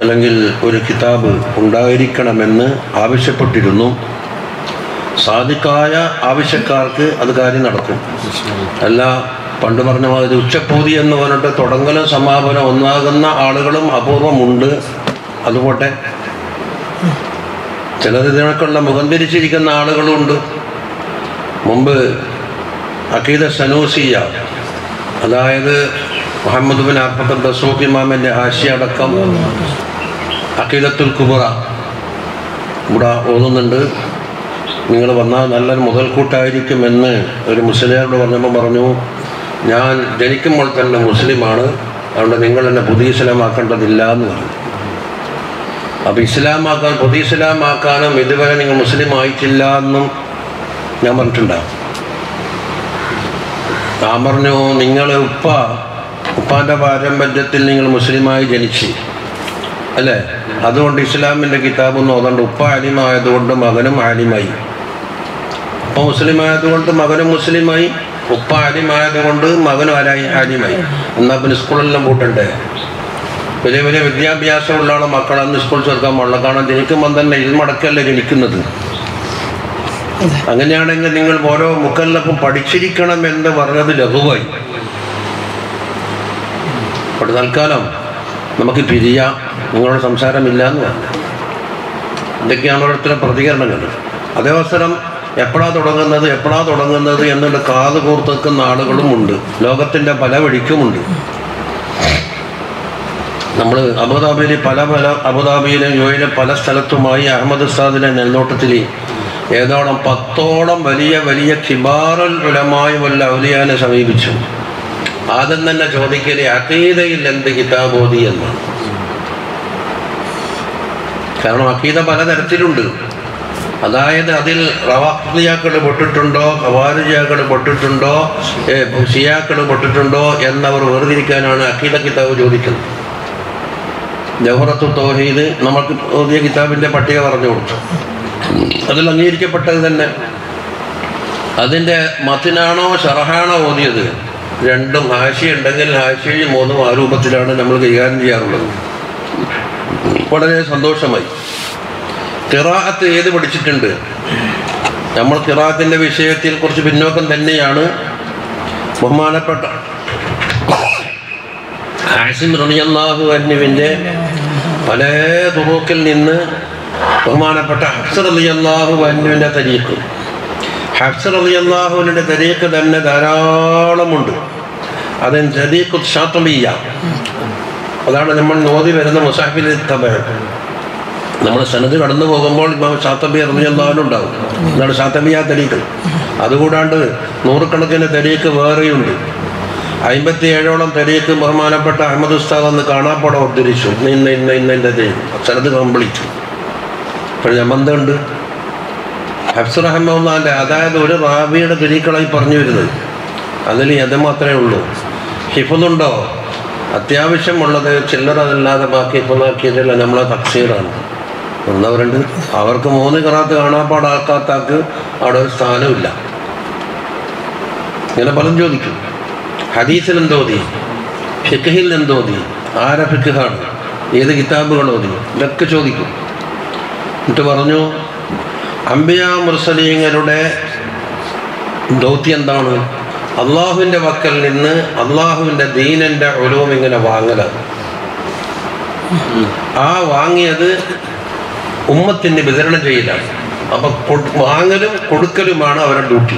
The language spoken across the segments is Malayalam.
അല്ലെങ്കിൽ ഒരു കിതാബ് ഉണ്ടായിരിക്കണമെന്ന് ആവശ്യപ്പെട്ടിരുന്നു സാധിക്കായ ആവശ്യക്കാർക്ക് അത് കാര്യം നടക്കും അല്ല പണ്ട് പറഞ്ഞ മാതിരി ഉച്ചപ്പൂതി എന്ന് പറഞ്ഞിട്ട് തുടങ്ങലും സമാപനം ഒന്നാകുന്ന ആളുകളും അപൂർവമുണ്ട് അതുപോട്ടെ ചിലർ ഇതിനൊക്കെയുള്ള മുഖം തിരിച്ചിരിക്കുന്ന ആളുകളുണ്ട് മുമ്പ് അക്കീദ സനൂസിയ അതായത് മുഹമ്മദ് ബിൻ അർഫത്ത് ദസൂഖ് ഇമാമിൻ്റെ ഹാഷി അടക്കം അക്കീദത്തുൽ കുബറ ഇവിടെ ഓതുന്നുണ്ട് നിങ്ങൾ വന്നാൽ നല്ലൊരു മുതൽക്കൂട്ടായിരിക്കുമെന്ന് ഒരു മുസ്ലിയാരോട് പറഞ്ഞപ്പോൾ പറഞ്ഞു ഞാൻ ജനിക്കുമ്പോൾ തന്നെ മുസ്ലിമാണ് അതുകൊണ്ട് നിങ്ങൾ എന്നെ പുതിയ ഇസ്ലാമാക്കേണ്ടതില്ല എന്ന് പറഞ്ഞു അപ്പോൾ ഇസ്ലാമാക്കാൻ പുതിയ ഇസ്ലാമാക്കാനും ഇതുവരെ നിങ്ങൾ മുസ്ലിം ആയിട്ടില്ല എന്നും ഞാൻ പറഞ്ഞിട്ടുണ്ടാവും ഞാൻ പറഞ്ഞു നിങ്ങൾ ഉപ്പ ഉപ്പാൻ്റെ പാരമ്പര്യത്തിൽ നിങ്ങൾ മുസ്ലിമായി ജനിച്ചു അല്ലേ അതുകൊണ്ട് ഇസ്ലാമിൻ്റെ കിതാബൊന്നും ഓതണ്ട് ഉപ്പ ആലിമായതുകൊണ്ട് മകനും ആലിമായി ഉപ്പ മുസ്ലിം ആയതുകൊണ്ട് മകനും മുസ്ലിമായി ഉപ്പ ആലിമായതുകൊണ്ട് മകനും ആലായി ആലിമായി എന്നാൽ പിന്നെ സ്കൂളെല്ലാം പൂട്ടണ്ടേ വലിയ വലിയ വിദ്യാഭ്യാസമുള്ള ആളെ മക്കളന്ന് സ്കൂൾ ചേർക്കാൻ പാടില്ല കാരണം ജനിക്കുമ്പോൾ തന്നെ ഇൽമടക്കല്ലേ ജനിക്കുന്നത് അങ്ങനെയാണെങ്കിൽ നിങ്ങൾ ഓരോ മുക്കല്ലപ്പം പഠിച്ചിരിക്കണം എന്ന് പറഞ്ഞത് ലഘുവായി അപ്പോൾ തൽക്കാലം നമുക്ക് പിരിയാം നിങ്ങളോട് സംസാരമില്ല എന്ന് പറഞ്ഞു ഇതൊക്കെയാണ് ഓരോരുത്തരുടെ പ്രതികരണങ്ങൾ അതേവസരം എപ്പോഴാണ് തുടങ്ങുന്നത് എപ്പോഴാണ് തുടങ്ങുന്നത് എന്നുള്ള കാത് കൂർത്ത് നിൽക്കുന്ന ആളുകളും ഉണ്ട് ലോകത്തിൻ്റെ പല വഴിക്കുമുണ്ട് നമ്മൾ അബുദാബിയിൽ പല പല അബുദാബിയിലും യു എയിലെ പല സ്ഥലത്തുമായി അഹമ്മദ് ഉസ്താദിനെ നെൽനോട്ടത്തിൽ ഏതോളം പത്തോളം വലിയ വലിയ കിബാറുൽ ഉലമായി വല്ല ഔലിയാനെ സമീപിച്ചു ആദ്യം തന്നെ ചോദിക്കല് അക്കീതയിൽ എന്ത് കിതാബോധി എന്നാണ് കാരണം അക്കീത പലതരത്തിലുണ്ട് അതായത് അതിൽ റവാഖിയാക്കൾ പൊട്ടിട്ടുണ്ടോ ഖവാരിജിയാക്കൾ പൊട്ടിട്ടുണ്ടോ ഷിയാക്കൾ പൊട്ടിട്ടുണ്ടോ എന്നവർ വേർതിരിക്കാനാണ് അക്കീത കിതാബ് ചോദിക്കുന്നത് ജവഹറത്തു തൗഹീദ് നമുക്ക് ഓതിയ കിതാബിൻ്റെ പട്ടിക പറഞ്ഞു കൊടുത്തു അതിൽ അംഗീകരിക്കപ്പെട്ടത് തന്നെ അതിൻ്റെ മത്തിനാണോ ഷറഹാണോ ഓതിയത് രണ്ടും ഹാഷി ഉണ്ടെങ്കിൽ ഹാഷിയിൽ മൂന്നും ആ രൂപത്തിലാണ് നമ്മൾ കൈകാര്യം ചെയ്യാറുള്ളത് വളരെ സന്തോഷമായി കിറാഅത്ത് ഏത് പഠിച്ചിട്ടുണ്ട് നമ്മൾ കിറാഅത്തിൻ്റെ വിഷയത്തിൽ കുറച്ച് പിന്നോക്കം തന്നെയാണ് ബഹുമാനപ്പെട്ട ഹാസിം റളിയല്ലാഹു അന്നുവിൻ്റെ പല തുറൂക്കിൽ നിന്ന് ബഹുമാനപ്പെട്ട ഹഫ്സർ റളിയല്ലാഹു അന്നുവിൻ്റെ തരീക്ക് ഹഫ്സർ റളിയല്ലാഹുവിൻ്റെ തരീക്ക് തന്നെ ധാരാളമുണ്ട് അതിന് തരീഖു ഷാത്തബിയ അതാണ് നമ്മൾ നോതി വരുന്ന മുസാഫിൽ തബഴ് നമ്മൾ സനത് കടന്നു പോകുമ്പോൾ ഇമാം ഷാത്തബി റളിയല്ലാഹുനുണ്ടാവും അതാണ് ഷാത്തബിയ തരീക്ക് അതുകൂടാണ്ട് നൂറുകണക്കിന് തരീക്ക് വേറെയുണ്ട് അമ്പത്തി ഏഴോളം തെരീക്ക് ബഹുമാനപ്പെട്ട അഹമ്മദ് ഉസ്താദ് എന്ന് കാണാപ്പടം ഉദ്ധരിച്ചു ഇന്ന ഇന്ന ഇന്ന ഇന്ന ഇന്ന തെരീക്ക് ചിലത് കംപ്ലീറ്റ് ഇപ്പോൾ ഞമ്മന്തുണ്ട് ഹഫ്സുർ അഹമ്മദാൻ്റെ അതായത് ഒരു റാബിയുടെ തെരീക്കളായി പറഞ്ഞു വരുന്നത് അതിൽ അത് മാത്രമേ ഉള്ളൂ ഹിഫുന്നുണ്ടോ അത്യാവശ്യമുള്ളത് ചില്ലറ അതല്ലാതെ ബാക്കി ഹിഫുന്നാക്കിയതില്ല നമ്മളെ തക്സീറാണ് ഒന്നവരുണ്ട് അവർക്ക് മൂന്ന് കറാത്ത് കാണാപ്പാടാക്കാത്താക്ക് അവിടെ ഒരു സ്ഥാനമില്ല ഇങ്ങനെ പലരും ചോദിക്കും ഹദീസിൽ എന്തോതി ഫിഖഹിൽ എന്തോതി ആരെ ഫിഖാണ് ഏത് കിതാബുകൾ ഓതി ഇതൊക്കെ ചോദിക്കും എന്നിട്ട് പറഞ്ഞു അംബിയ മുർസലീങ്ങളുടെ ദൗത്യം എന്താണ് അള്ളാഹുവിൻ്റെ വക്കൽ നിന്ന് അള്ളാഹുവിൻ്റെ ദീനൻ്റെ ഒലവും ഇങ്ങനെ വാങ്ങലാണ് ആ വാങ്ങിയത് ഉമ്മത്തിന് വിതരണം ചെയ്യലാണ് അപ്പം വാങ്ങലും കൊടുക്കലുമാണ് അവരുടെ ഡ്യൂട്ടി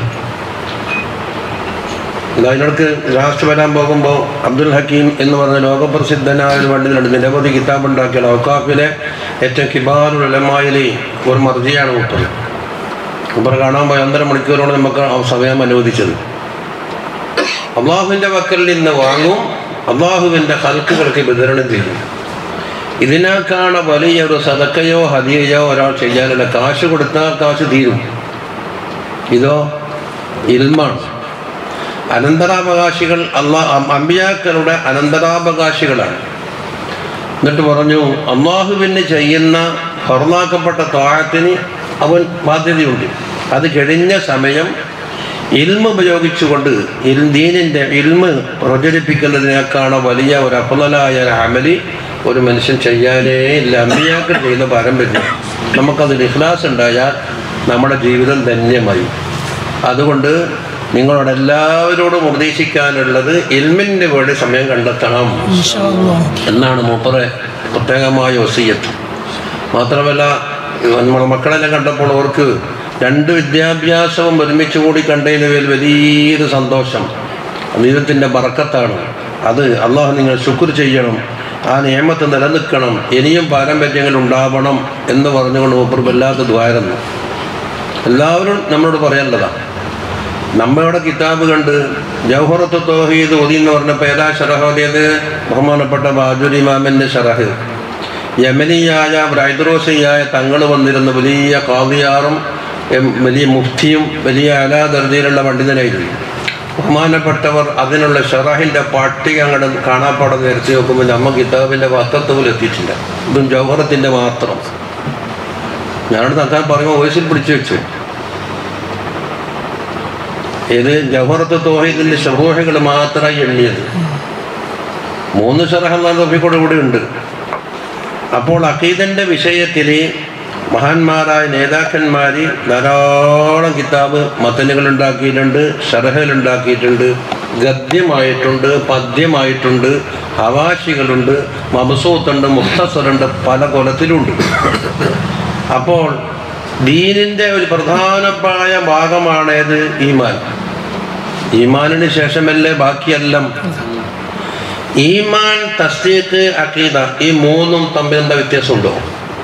അതിനോടക്ക് ലാസ്റ്റ് വരാൻ പോകുമ്പോൾ അബ്ദുൽ ഹക്കീം എന്ന് പറഞ്ഞ ലോകപ്രസിദ്ധനായ ഒരു പണ്ഡിതനുണ്ട് നിരവധി കിതാബ് ഉണ്ടാക്കിയ ഔക്കാഫിലെ ഏറ്റവും കിബാറുൽ ഉലമായിലെ ഒരു മർജിയാണ് മൂപ്പർ മൂപ്പർ കാണാൻ പോയി ഒന്നര മണിക്കൂറോടെ നമുക്ക് ആ സമയം അനുവദിച്ചത് അള്ളാഹുവിൻ്റെ വക്കൽ നിന്ന് വാങ്ങും അള്ളാഹുവിൻ്റെ ഹൽക്കുകൾക്ക് വിതരണം ചെയ്യും ഇതിനേക്കാണ് വലിയൊരു സതക്കയോ ഹദിയയോ ഒരാൾ ചെയ്യാനുള്ള കാശ് കൊടുത്താൽ കാശ് തീരും ഇതോ ഇൽമാണ് അനന്തരാവകാശികൾ അള്ളാ അമ്പിയാക്കളുടെ അനന്തരാവകാശികളാണ് എന്നിട്ട് പറഞ്ഞു അള്ളാഹുവിന് ചെയ്യുന്ന ഫർമാക്കപ്പെട്ട താഴത്തിന് അവൻ ബാധ്യതയുണ്ട് അത് കഴിഞ്ഞ സമയം ഇൽമ ഉപയോഗിച്ചുകൊണ്ട് ഇൽ ദീനിൻ്റെ ഇൽമ പ്രചരിപ്പിക്കുന്നതിനേക്കാണ് വലിയ ഒരു അഫലായ ഒരു അമലി ഒരു മനുഷ്യൻ ചെയ്യാനേ ഇല്ല അമ്പിയാക്കൾ ചെയ്യുന്ന പാരമ്പര്യം നമുക്കതിൽ ഇഖ്ലാസ് ഉണ്ടായാൽ നമ്മുടെ ജീവിതം ധന്യമായി അതുകൊണ്ട് നിങ്ങളോട് എല്ലാവരോടും ഉപദേശിക്കാനുള്ളത് ഇൽമിന് വേണ്ടി സമയം കണ്ടെത്തണം എന്നാണ് മൂപ്പറെ പ്രത്യേകമായ വസീയത്ത് മാത്രമല്ല നമ്മളെ മക്കളെല്ലാം കണ്ടപ്പോൾ അവർക്ക് രണ്ട് വിദ്യാഭ്യാസവും ഒരുമിച്ച് കൂടി കണ്ടതിൽ വലിയൊരു സന്തോഷം ദൈവത്തിൻ്റെ ബറക്കത്താണ് അത് അള്ളാഹു നിങ്ങൾ ശുക്ർ ചെയ്യണം ആ നിയമത്ത് നിലനിൽക്കണം ഇനിയും പാരമ്പര്യങ്ങൾ ഉണ്ടാവണം എന്ന് പറഞ്ഞുകൊണ്ട് മൂപ്പർ വല്ലാത്ത ദ്വാരുന്നു എല്ലാവരും നമ്മളോട് പറയേണ്ടതാണ് നമ്മളുടെ കിതാബ് കണ്ട് ജൗഹറത്ത് തോഹീദ് ഒതി എന്ന് പറഞ്ഞപ്പോൾ ഏതാ ഷറഹ് ഓതിയത് ബഹുമാനപ്പെട്ട ബാജുൽ ഇമാമിൻ്റെ ഷറഹ് യമനിയായ ബ്രൈദ്രോസിയായ തങ്ങൾ വന്നിരുന്ന വലിയ കാവിയാറും എം, വലിയ മുഫ്തിയും വലിയ അലാ ദർജയിലുള്ള പണ്ഡിതനായിരുന്നു ബഹുമാനപ്പെട്ടവർ അതിനുള്ള ഷറാഹിൻ്റെ പട്ടിക അങ്ങോട്ട് കാണാപ്പാടെ നിരത്തി നോക്കുമ്പോൾ നമ്മ കിതാബിൻ്റെ പത്രത്ത് പോലും എത്തിയിട്ടില്ല ഇതും ജൗഹറത്തിൻ്റെ മാത്രം ഞാനോട് തൽക്കാലം പറയുമ്പോൾ വോയിസിൽ പിടിച്ചു വെച്ചു ഇത് ജവഹറത്ത് തോഹീദിന്റെ ഷറൂഹകൾ മാത്രമായി എണ്ണിയത് മൂന്ന് ഷറഹെല്ലാം തൊപ്പിക്കൂടെ കൂടെ ഉണ്ട് അപ്പോൾ അഖീദന്റെ വിഷയത്തിൽ മഹാന്മാരായ നേതാക്കന്മാർ ധാരാളം കിതാബ് മത്തനുകൾ ഉണ്ടാക്കിയിട്ടുണ്ട് ഷറഹകൾ ഉണ്ടാക്കിയിട്ടുണ്ട് ഗദ്യമായിട്ടുണ്ട് പദ്യമായിട്ടുണ്ട് ഹവാശികളുണ്ട് മബസൂത്തുണ്ട് മുക്തസറുണ്ട് പല കൊലത്തിലുണ്ട് അപ്പോൾ ദീനിൻ്റെ ഒരു പ്രധാനമായ ഭാഗമാണേത് ഈമാൻ ഈമാനിന് ശേഷമല്ലേ ബാക്കിയെല്ലാം ഈമാൻ തസ്തീക്ക് അക്കീദ ഈ മൂന്നും തമ്മിൽ എന്താ വ്യത്യാസമുണ്ടോ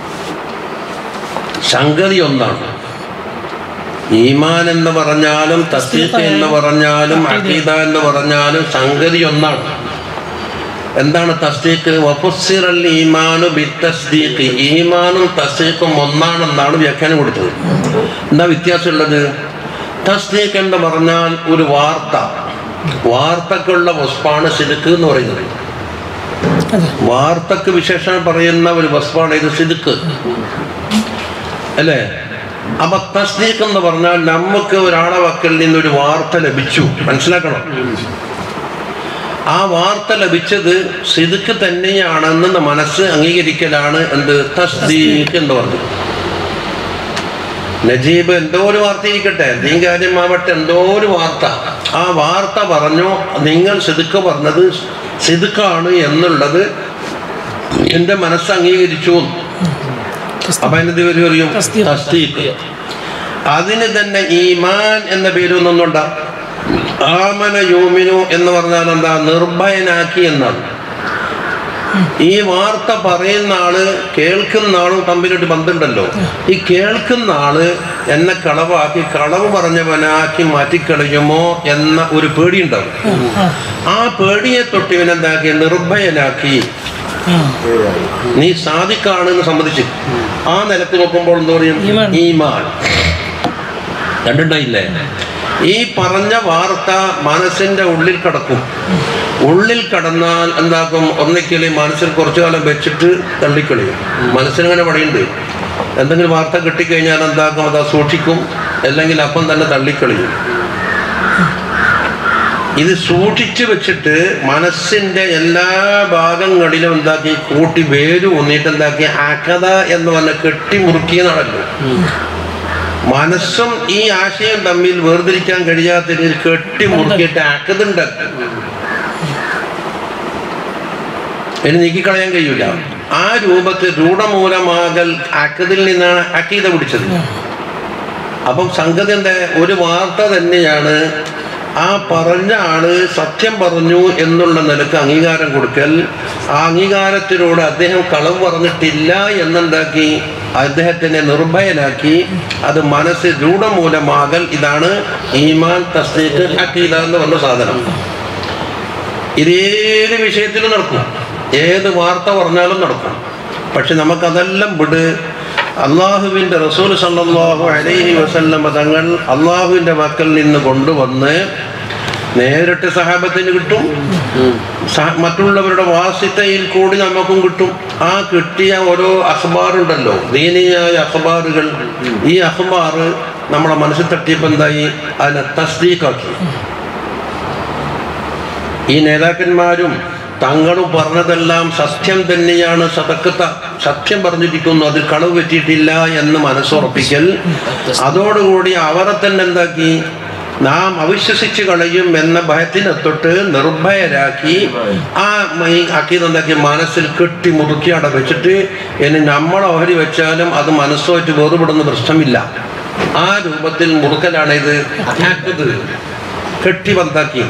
സംഗതി ഒന്നാണ് ഈമാൻ എന്ന് പറഞ്ഞാലും തസ്തീക്ക് എന്ന് പറഞ്ഞാലും അക്കീദ എന്ന് പറഞ്ഞാലും സംഗതി ഒന്നാണ് എന്താണ് തസ്ദീഖ് വഫുസ്സിറൽ ഈമാനു ബിത്തസ്ദീഖ് ഈമാനും തസ്ദീഖും ഒന്നാണെന്നാണ് വ്യാഖ്യാനം കൊടുത്തത് എന്താ വ്യത്യാസമുള്ളത് തസ്ദീഖ് എന്ന് പറഞ്ഞാൽ ഒരു വാർത്ത വാർത്തക്കുള്ള വസ്പാണ് സിദുക്ക് എന്ന് പറയുന്നത് വാർത്തക്ക് വിശേഷണം പറയുന്ന ഒരു വസ്പാണ് ഇത് സിദുക്ക് അല്ലേ അപ്പൊ തസ്ദീഖ് എന്ന് പറഞ്ഞാൽ നമുക്ക് ഒരാളെ വക്കൽ നിന്നൊരു വാർത്ത ലഭിച്ചു മനസ്സിലാക്കണം ആ വാർത്ത ലഭിച്ചത് സിദുക്ക് തന്നെയാണെന്ന് മനസ്സ് അംഗീകരിക്കലാണ് എന്ത് തസ്ദീഖ് എന്ന് പറഞ്ഞു നജീബ് എന്തോ ഒരു വാർത്ത ഇരിക്കട്ടെ എന്തെങ്കിലും കാര്യമാവട്ടെ എന്തോ ഒരു വാർത്ത ആ വാർത്ത പറഞ്ഞു നിങ്ങൾ സിദുക്ക് പറഞ്ഞത് സിദുക്കാണ് എന്നുള്ളത് എൻ്റെ മനസ്സ് അംഗീകരിച്ചു അപ്പൊ അതിനെന്ത് പേര് പറയും തസ്ദീഖ്. തസ്ദീഖ് അതിന് തന്നെ ഈമാൻ എന്ന പേരൊന്നുണ്ടാ ആമന യോമിനു എന്ന് പറഞ്ഞാൽ എന്താ നിർഭയനാക്കി എന്നാണ് ഈ വാർത്ത പറയുന്ന ആള് കേൾക്കുന്ന ആളും തമ്മിലൊരു ബന്ധമുണ്ടല്ലോ ഈ കേൾക്കുന്ന ആള് എന്നെ കളവാക്കി കളവ് പറഞ്ഞവനാക്കി മാറ്റിക്കളയുമോ എന്ന ഒരു പേടിയുണ്ടാവും ആ പേടിയെ തൊട്ട് ഇവനെന്താക്കി നിർഭയനാക്കി നീ സാധിക്കാണെന്ന് സമ്മതിച്ചു ആ നിലത്ത് നോക്കുമ്പോൾ എന്താ പറയും ഈമാൻ. ഈമാൻ കണ്ടിട്ടില്ലേ ഈ പറഞ്ഞ വാർത്ത മനസ്സിന്റെ ഉള്ളിൽ കടക്കും ഉള്ളിൽ കടന്നാൽ എന്താക്കും ഒന്നിക്കല് മനസ്സിൽ കുറച്ചു കാലം വെച്ചിട്ട് തള്ളിക്കളയും മനസ്സിനിങ്ങനെ പണിയുണ്ട് എന്തെങ്കിലും വാർത്ത കിട്ടിക്കഴിഞ്ഞാൽ എന്താക്കും അത് സൂക്ഷിക്കും അല്ലെങ്കിൽ അപ്പം തന്നെ തള്ളിക്കളയും ഇത് സൂക്ഷിച്ചു വെച്ചിട്ട് മനസ്സിന്റെ എല്ലാ ഭാഗങ്ങളിലും എന്താക്കി കൂട്ടി വേര് ഊന്നിട്ട് എന്താക്കി അകത എന്ന് പറഞ്ഞ കെട്ടി മുറുക്കിയതാണല്ലോ മനസ്സും ഈ ആശയം തമ്മിൽ വേർതിരിക്കാൻ കഴിയാത്ത രീതിയിൽ കെട്ടി മുറുക്കിയിട്ട് അക്കതുണ്ടാക്കി ഇനി നീക്കിക്കളയാൻ കഴിയൂല ആ രൂപത്തിൽ രൂഢമൂലമാകൽ അക്കതിൽ നിന്നാണ് അക്കീത പിടിച്ചത് അപ്പം സംഗതി എന്താ ഒരു വാർത്ത തന്നെയാണ് ആ പറഞ്ഞ ആള് സത്യം പറഞ്ഞു എന്നുള്ള നിലക്ക് അംഗീകാരം കൊടുക്കൽ ആ അംഗീകാരത്തിലൂടെ അദ്ദേഹം കളവ് പറഞ്ഞിട്ടില്ല എന്നുണ്ടാക്കി അദ്ദേഹത്തിനെ നിർഭയനാക്കി അത് മനസ്സ് രൂഢമൂലമാകൽ ഇതാണ് ഈമാൻ തസ്തീഖ് അക്കീദ എന്ന് പറഞ്ഞ സാധനം ഇതേത് വിഷയത്തിലും നടക്കും ഏത് വാർത്ത പറഞ്ഞാലും നടക്കും പക്ഷെ നമുക്കതെല്ലാം വിട് അള്ളാഹുവിൻ്റെ റസൂൽ സല്ലല്ലാഹു അലൈഹി വസല്ലമ തങ്ങൾ അള്ളാഹുവിൻ്റെ മക്കളിൽ നിന്ന് കൊണ്ടുവന്ന് നേരിട്ട് സഹാബത്തിന് കിട്ടും സഹ- മറ്റുള്ളവരുടെ വാസിത്തയിൽ കൂടി നമുക്കും കിട്ടും ആ കിട്ടിയ ഓരോ അഖബാറുണ്ടല്ലോ ദീനീയായ അഖബാറുകൾ ഈ അഖബാർ നമ്മളെ മനസ്സിൽ തട്ടിയപ്പോൾ എന്തായി അതിനെ തസ്ദീഖാക്കി ഈ നേതാക്കന്മാരും തങ്ങളും പറഞ്ഞതെല്ലാം സത്യം തന്നെയാണ് സതക്കത്ത സത്യം പറഞ്ഞിരിക്കുന്നു അതിൽ കളവ് പറ്റിയിട്ടില്ല എന്ന് മനസ്സുറപ്പിക്കൽ അതോടുകൂടി അവരെ തന്നെ എന്താക്കി നാം അവിശ്വസിച്ച് കളയും എന്ന ഭയത്തിനെ തൊട്ട് നിർഭയരാക്കി ആ അക്കീത് എന്താക്കി മനസ്സിൽ കെട്ടി മുറുക്കി അവിടെ വെച്ചിട്ട് ഇനി നമ്മൾ ഓഹരി വെച്ചാലും അത് മനസ്സുമായിട്ട് വേറുപെടുന്ന പ്രശ്നമില്ല ആ രൂപത്തിൽ മുറുക്കലാണ് ഇത് ആക്കത് കെട്ടി ബന്ധാക്കി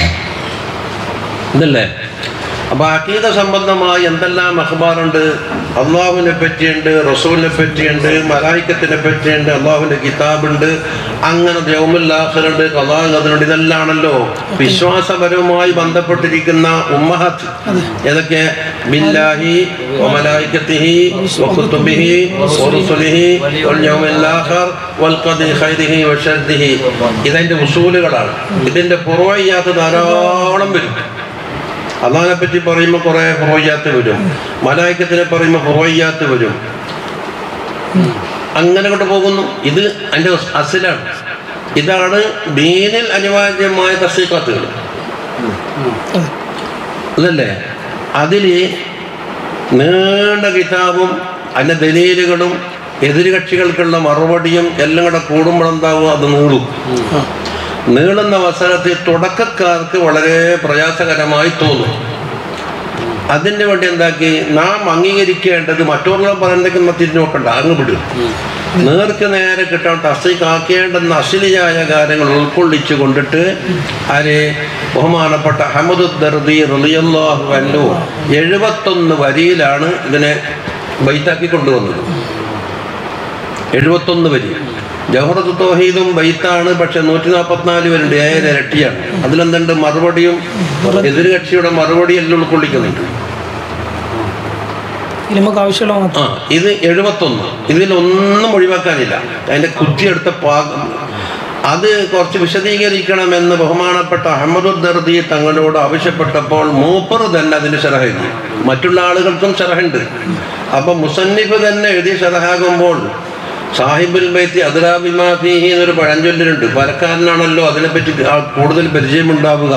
ഇതല്ലേ അപ്പൊ അക്കീത സംബന്ധമായി എന്തെല്ലാം അഖബാറുണ്ട് അള്ളാഹുവിനെ പറ്റിയുണ്ട് റസൂലിനെ പറ്റിയുണ്ട് മലായിക്കത്തിനെ പറ്റിയുണ്ട് അള്ളാഹുവിന്റെ കിതാബുണ്ട് അങ്ങനെ ദ്യൗമുല്ലാഹറുണ്ട് കഥാഗതനുണ്ട് ഇതെല്ലാണല്ലോ വിശ്വാസപരവുമായി ബന്ധപ്പെട്ടിരിക്കുന്ന ഉമ്മഹത്ത് ഏതൊക്കെ ബില്ലാഹി വമലായിക്കത്തിഹി വകുതുബിഹി വറുസുലിഹി വൽ യൗമിൽ ആഖിർ വൽ ഖദി ഖൈരിഹി വശർദിഹി ഇതിന്റെ ഉസൂലുകളാണ് ഇതിന്റെ പുറവയ്യാത്ത ധാരാളം വരും അള്ളാഹിനെ പറ്റി പറയുമ്പോൾ കുറെ ഹുറയ്യാത്ത് വരും മലായിക്കത്തിനെ പറയുമ്പോൾ ഹുറയ്യാത്ത് വരും അങ്ങനെ കൊണ്ട് പോകുന്നു ഇത് അതിൻ്റെ അസിലാണ് ഇതാണ് ദീനിൽ അനിവാര്യമായ തസ്സീക്കാത്തുകൾ അതല്ലേ അതിൽ നീണ്ട കിതാബും അതിൻ്റെ ദലീലുകളും എതിരുകക്ഷികൾക്കുള്ള മറുപടിയും എല്ലാം കൂടെ കൂടുമ്പോഴെന്താവും അത് നീളും നീളുന്ന അവസരത്തിൽ തുടക്കക്കാർക്ക് വളരെ പ്രയാസകരമായി തോന്നും അതിന് വേണ്ടി എന്താക്കി നാം അംഗീകരിക്കേണ്ടത് മറ്റുള്ളവർ പറയുന്നതൊക്കെ തിരിഞ്ഞു നോക്കണ്ട അങ്ങ് വിടും നേർക്ക് നേരെ കിട്ടാൻ തസ്തിക്കാക്കേണ്ടുന്ന അശ്ലീയായ കാര്യങ്ങൾ ഉൾക്കൊള്ളിച്ചു കൊണ്ടിട്ട് ആര് ബഹുമാനപ്പെട്ട അഹമ്മദ് ദർദി റളിയല്ലാഹു അൻഹു എഴുപത്തൊന്ന് വരിയിലാണ് ഇതിനെ ബൈത്താക്കി കൊണ്ടുവന്നത് എഴുപത്തൊന്ന് വരി ജവഹറത്ത് തോഹീദും ബൈത്താണ് പക്ഷെ നൂറ്റി നാൽപ്പത്തിനാല് പേരുണ്ട് ഏഴര ഇരട്ടിയാണ് അതിലെന്തുണ്ട് മറുപടിയും എതിർകക്ഷിയുടെ മറുപടി എല്ലാം ഉൾക്കൊള്ളിക്കുന്നുണ്ട് ഇനി നമുക്ക് ആവശ്യമുള്ള മാത്രം ആ ഇത് എഴുപത്തൊന്ന് ഇതിലൊന്നും ഒഴിവാക്കാനില്ല അതിന്റെ കുറ്റിയെടുത്ത പാകം അത് കുറച്ച് വിശദീകരിക്കണമെന്ന് ബഹുമാനപ്പെട്ട അഹമ്മദുദ്ദർദി തങ്ങളോട് ആവശ്യപ്പെട്ടപ്പോൾ മൂപ്പർ തന്നെ അതിന് ഷറഹ എഴുതി മറ്റുള്ള ആളുകൾക്കും ഷറഹുണ്ട് അപ്പൊ മുസന്നിഫ് തന്നെ എഴുതി ഷറഹാകുമ്പോൾ സാഹിബുൽ ബൈത്തി അതിരാബിമാഫിഹി എന്നൊരു പഴഞ്ചൊല്ലുണ്ട് പലക്കാരനാണല്ലോ അതിനെപ്പറ്റി ആ- കൂടുതൽ പരിചയമുണ്ടാവുക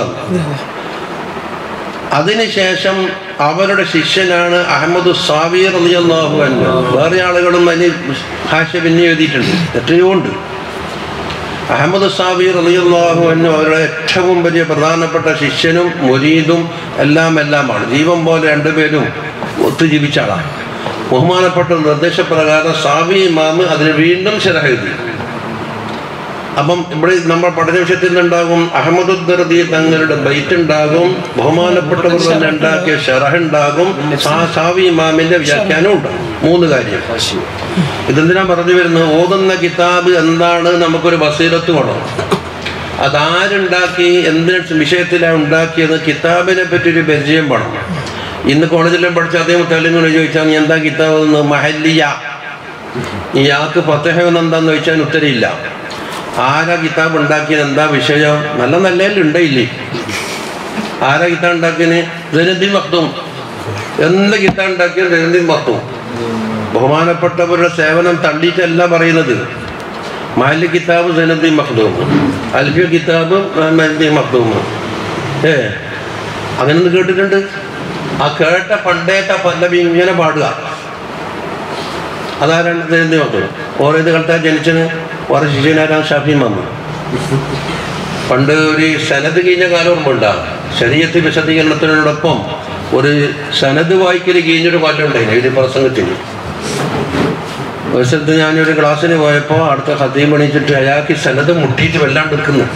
അതിനുശേഷം അവരുടെ ശിഷ്യനാണ് അഹമ്മദ് സാബീർ അലിയല്ലാഹു അൻഹു വേറെ ആളുകളും അതിന് ഭാഷ പിന്നെ എഴുതിയിട്ടുണ്ട് എത്രയോ ഉണ്ട് അഹമ്മദ് സാബീർ അലിയല്ലാഹു അൻഹു അവരുടെ ഏറ്റവും വലിയ പ്രധാനപ്പെട്ട ശിഷ്യനും മുരീദും എല്ലാം എല്ലാമാണ് ജീവൻ പോലെ രണ്ടുപേരും ഒത്തുജീവിച്ച ആളാണ് ബഹുമാനപ്പെട്ട നിർദ്ദേശപ്രകാരം സാബി ഇമാമ് അതിന് വീണ്ടും ശരഹ എഴുതി അപ്പം ഇവിടെ നമ്മൾ പഠന വിഷയത്തിൽ നിന്നുണ്ടാകും അഹമ്മദുദ്ദർദി തങ്ങളുടെ ബൈറ്റ് ഉണ്ടാകും ബഹുമാനപ്പെട്ടവർ തന്നെ ഉണ്ടാക്കിയ ഷറഹ് ഉണ്ടാകും സാ- സാവി ഇമാമിന്റെ വ്യാഖ്യാനം ഉണ്ടാകും മൂന്ന് കാര്യം ഇതെന്തിനാ പറഞ്ഞു വരുന്നത് ഓതുന്ന കിതാബ് എന്താണ് നമുക്കൊരു ബസീരത്ത് വേണം അതാരുണ്ടാക്കി എന്തിന് വിഷയത്തിലാണ് ഉണ്ടാക്കിയത് കിതാബിനെ പറ്റി ഒരു പരിചയം വേണം ഇന്ന് കോളേജിലും പഠിച്ച അതേ തെളിഞ്ഞു ചോദിച്ചാൽ നീ എന്താ കിതാബ് എന്ന് മഹല്ലിയ ഇയാൾക്ക് പ്രത്യേകം എന്താന്ന് ചോദിച്ചാൽ ഉത്തരയില്ല ആരാ കിതാബ് ഉണ്ടാക്കിയത് എന്താ വിഷയം നല്ല നല്ല ഉണ്ടയില്ലേ ആരാ കിതാബ് ഉണ്ടാക്കിയത് ജനതി മക്തും എന്ത് കിതാബ് ഉണ്ടാക്കിയത് ജനതി മക്തും ബഹുമാനപ്പെട്ടവരുടെ സേവനം തള്ളിയിട്ടല്ല പറയുന്നത് മാലി കിതാബ് ജനതി മഖ്ദൂം അൽഫിയ കിതാബ് മഹ്മദി മഖ്ദൂം ഏ അങ്ങനെ ഒന്ന് കേട്ടിട്ടുണ്ട് ആ കേട്ട പണ്ടേട്ട പല്ലവി ഇങ്ങനെ പാടുക അതാരാണ് ജയന്തി മക്കളും ഓരോ ഇത് കളിത്താൻ ജനിച്ചത് ഓരോ ശിഷ്യനാരാണ് ഷാഫി മാമ പണ്ട് ഒരു സനത് കഴിഞ്ഞ കാലം ഓർമ്മ ഉണ്ടാകും ശരീരത്തിൽ വിശദീകരണത്തിനോടൊപ്പം ഒരു സനത് വായിക്കൽ കഴിഞ്ഞൊരു കാലം ഉണ്ടായിരുന്നു ഇതിൽ പ്രസംഗത്തിന് ഒരു സ്ഥലത്ത് ഞാനൊരു ക്ലാസ്സിന് പോയപ്പോൾ അടുത്ത ഹത്തീം പണിച്ചിട്ട് അയാൾക്ക് സനത് മുട്ടിയിട്ട് വല്ലാണ്ട് നിൽക്കുന്നു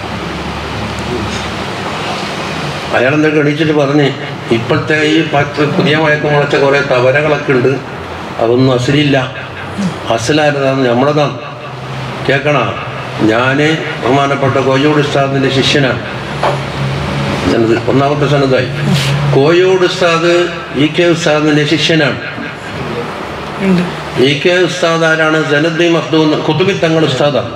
അയാൾ എന്തൊക്കെ എണീച്ചിട്ട് പറഞ്ഞ് ഇപ്പോഴത്തെ ഈ പത്ത് പുതിയ മയക്കം മുളച്ച കുറേ തവരകളൊക്കെ ഉണ്ട് അതൊന്നും അസലില്ല അസലായിരുന്നാണ് നമ്മളതാണ് കേൾക്കണ ഞാൻ ബഹുമാനപ്പെട്ട കോയോട് ഉസ്താദിൻ്റെ ശിഷ്യനാണ് സനത് ഒന്നാമത്തെ സനതായി കോയോട് ഉസ്താദ് ഇ കെ ഉസ്താദിൻ്റെ ശിഷ്യനാണ് ഉണ്ട് ഇ കെ ഉസ്താദ് ആരാണ് ജനദ്ദി മഖ്ദൂം കുത്തുബി തങ്ങൾ ഉസ്താദാണ്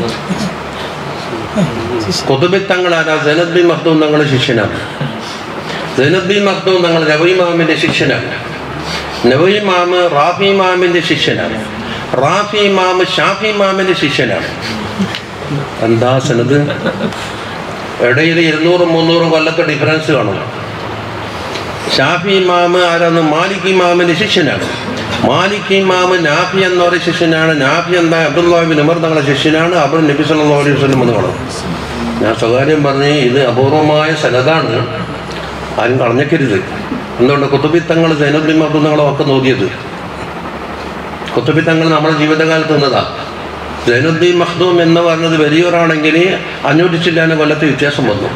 കുത്തുബി തങ്ങൾ ആരാ ജനദ്ദി മഖ്ദൂം തങ്ങളുടെ ശിഷ്യനാണ് ജനദ്ദി മഖ്ദൂം തങ്ങൾ നബി മാമിന്റെ ശിഷ്യനാണ് നബി മാമ് റാഫി മാമിന്റെ ശിഷ്യനാണ് റാഫി മാമ് ഷാഫി മാമിന്റെ ശിഷ്യനാണ് എന്താ സനത് ഇടയിൽ ഇരുന്നൂറും മുന്നൂറും കൊല്ലത്തെ ഡിഫറൻസ് കാണും ഷാഫി ഇമാമ് ആരാന്ന് മാലിക് ഇമാമിന്റെ ശിഷ്യനാണ് മാലിക് ഇമാമ് നാഫി എന്ന ഒരു ശിഷ്യനാണ് നാഫി എന്താ അബ്ദുല്ലാബിൻ ഉമർ തങ്ങളുടെ ശിഷ്യനാണ് അവർ നബി സല്ലല്ലാഹു അലൈഹി വസല്ലം എന്ന് കാണും ഞാൻ സ്വകാര്യം പറഞ്ഞ് ഇത് അപൂർവമായ സനതാണ് ആരും കളഞ്ഞേക്കരുത് എന്തുകൊണ്ട് കുത്തുബിത്തങ്ങൾ സൈനുദ്ദീൻ മർദ്ദങ്ങളോ ഒക്കെ നോക്കിയത് കുത്തുബിത്തങ്ങൾ നമ്മുടെ ജീവിതകാലത്ത് നിന്നതാ സൈനുദ്ദീൻ മഖ്ദൂം എന്ന് പറഞ്ഞത് വലിയൊരാണെങ്കിൽ അഞ്ഞൂറ്റി ചില്ലാന കൊല്ലത്തെ വ്യത്യാസം വന്നു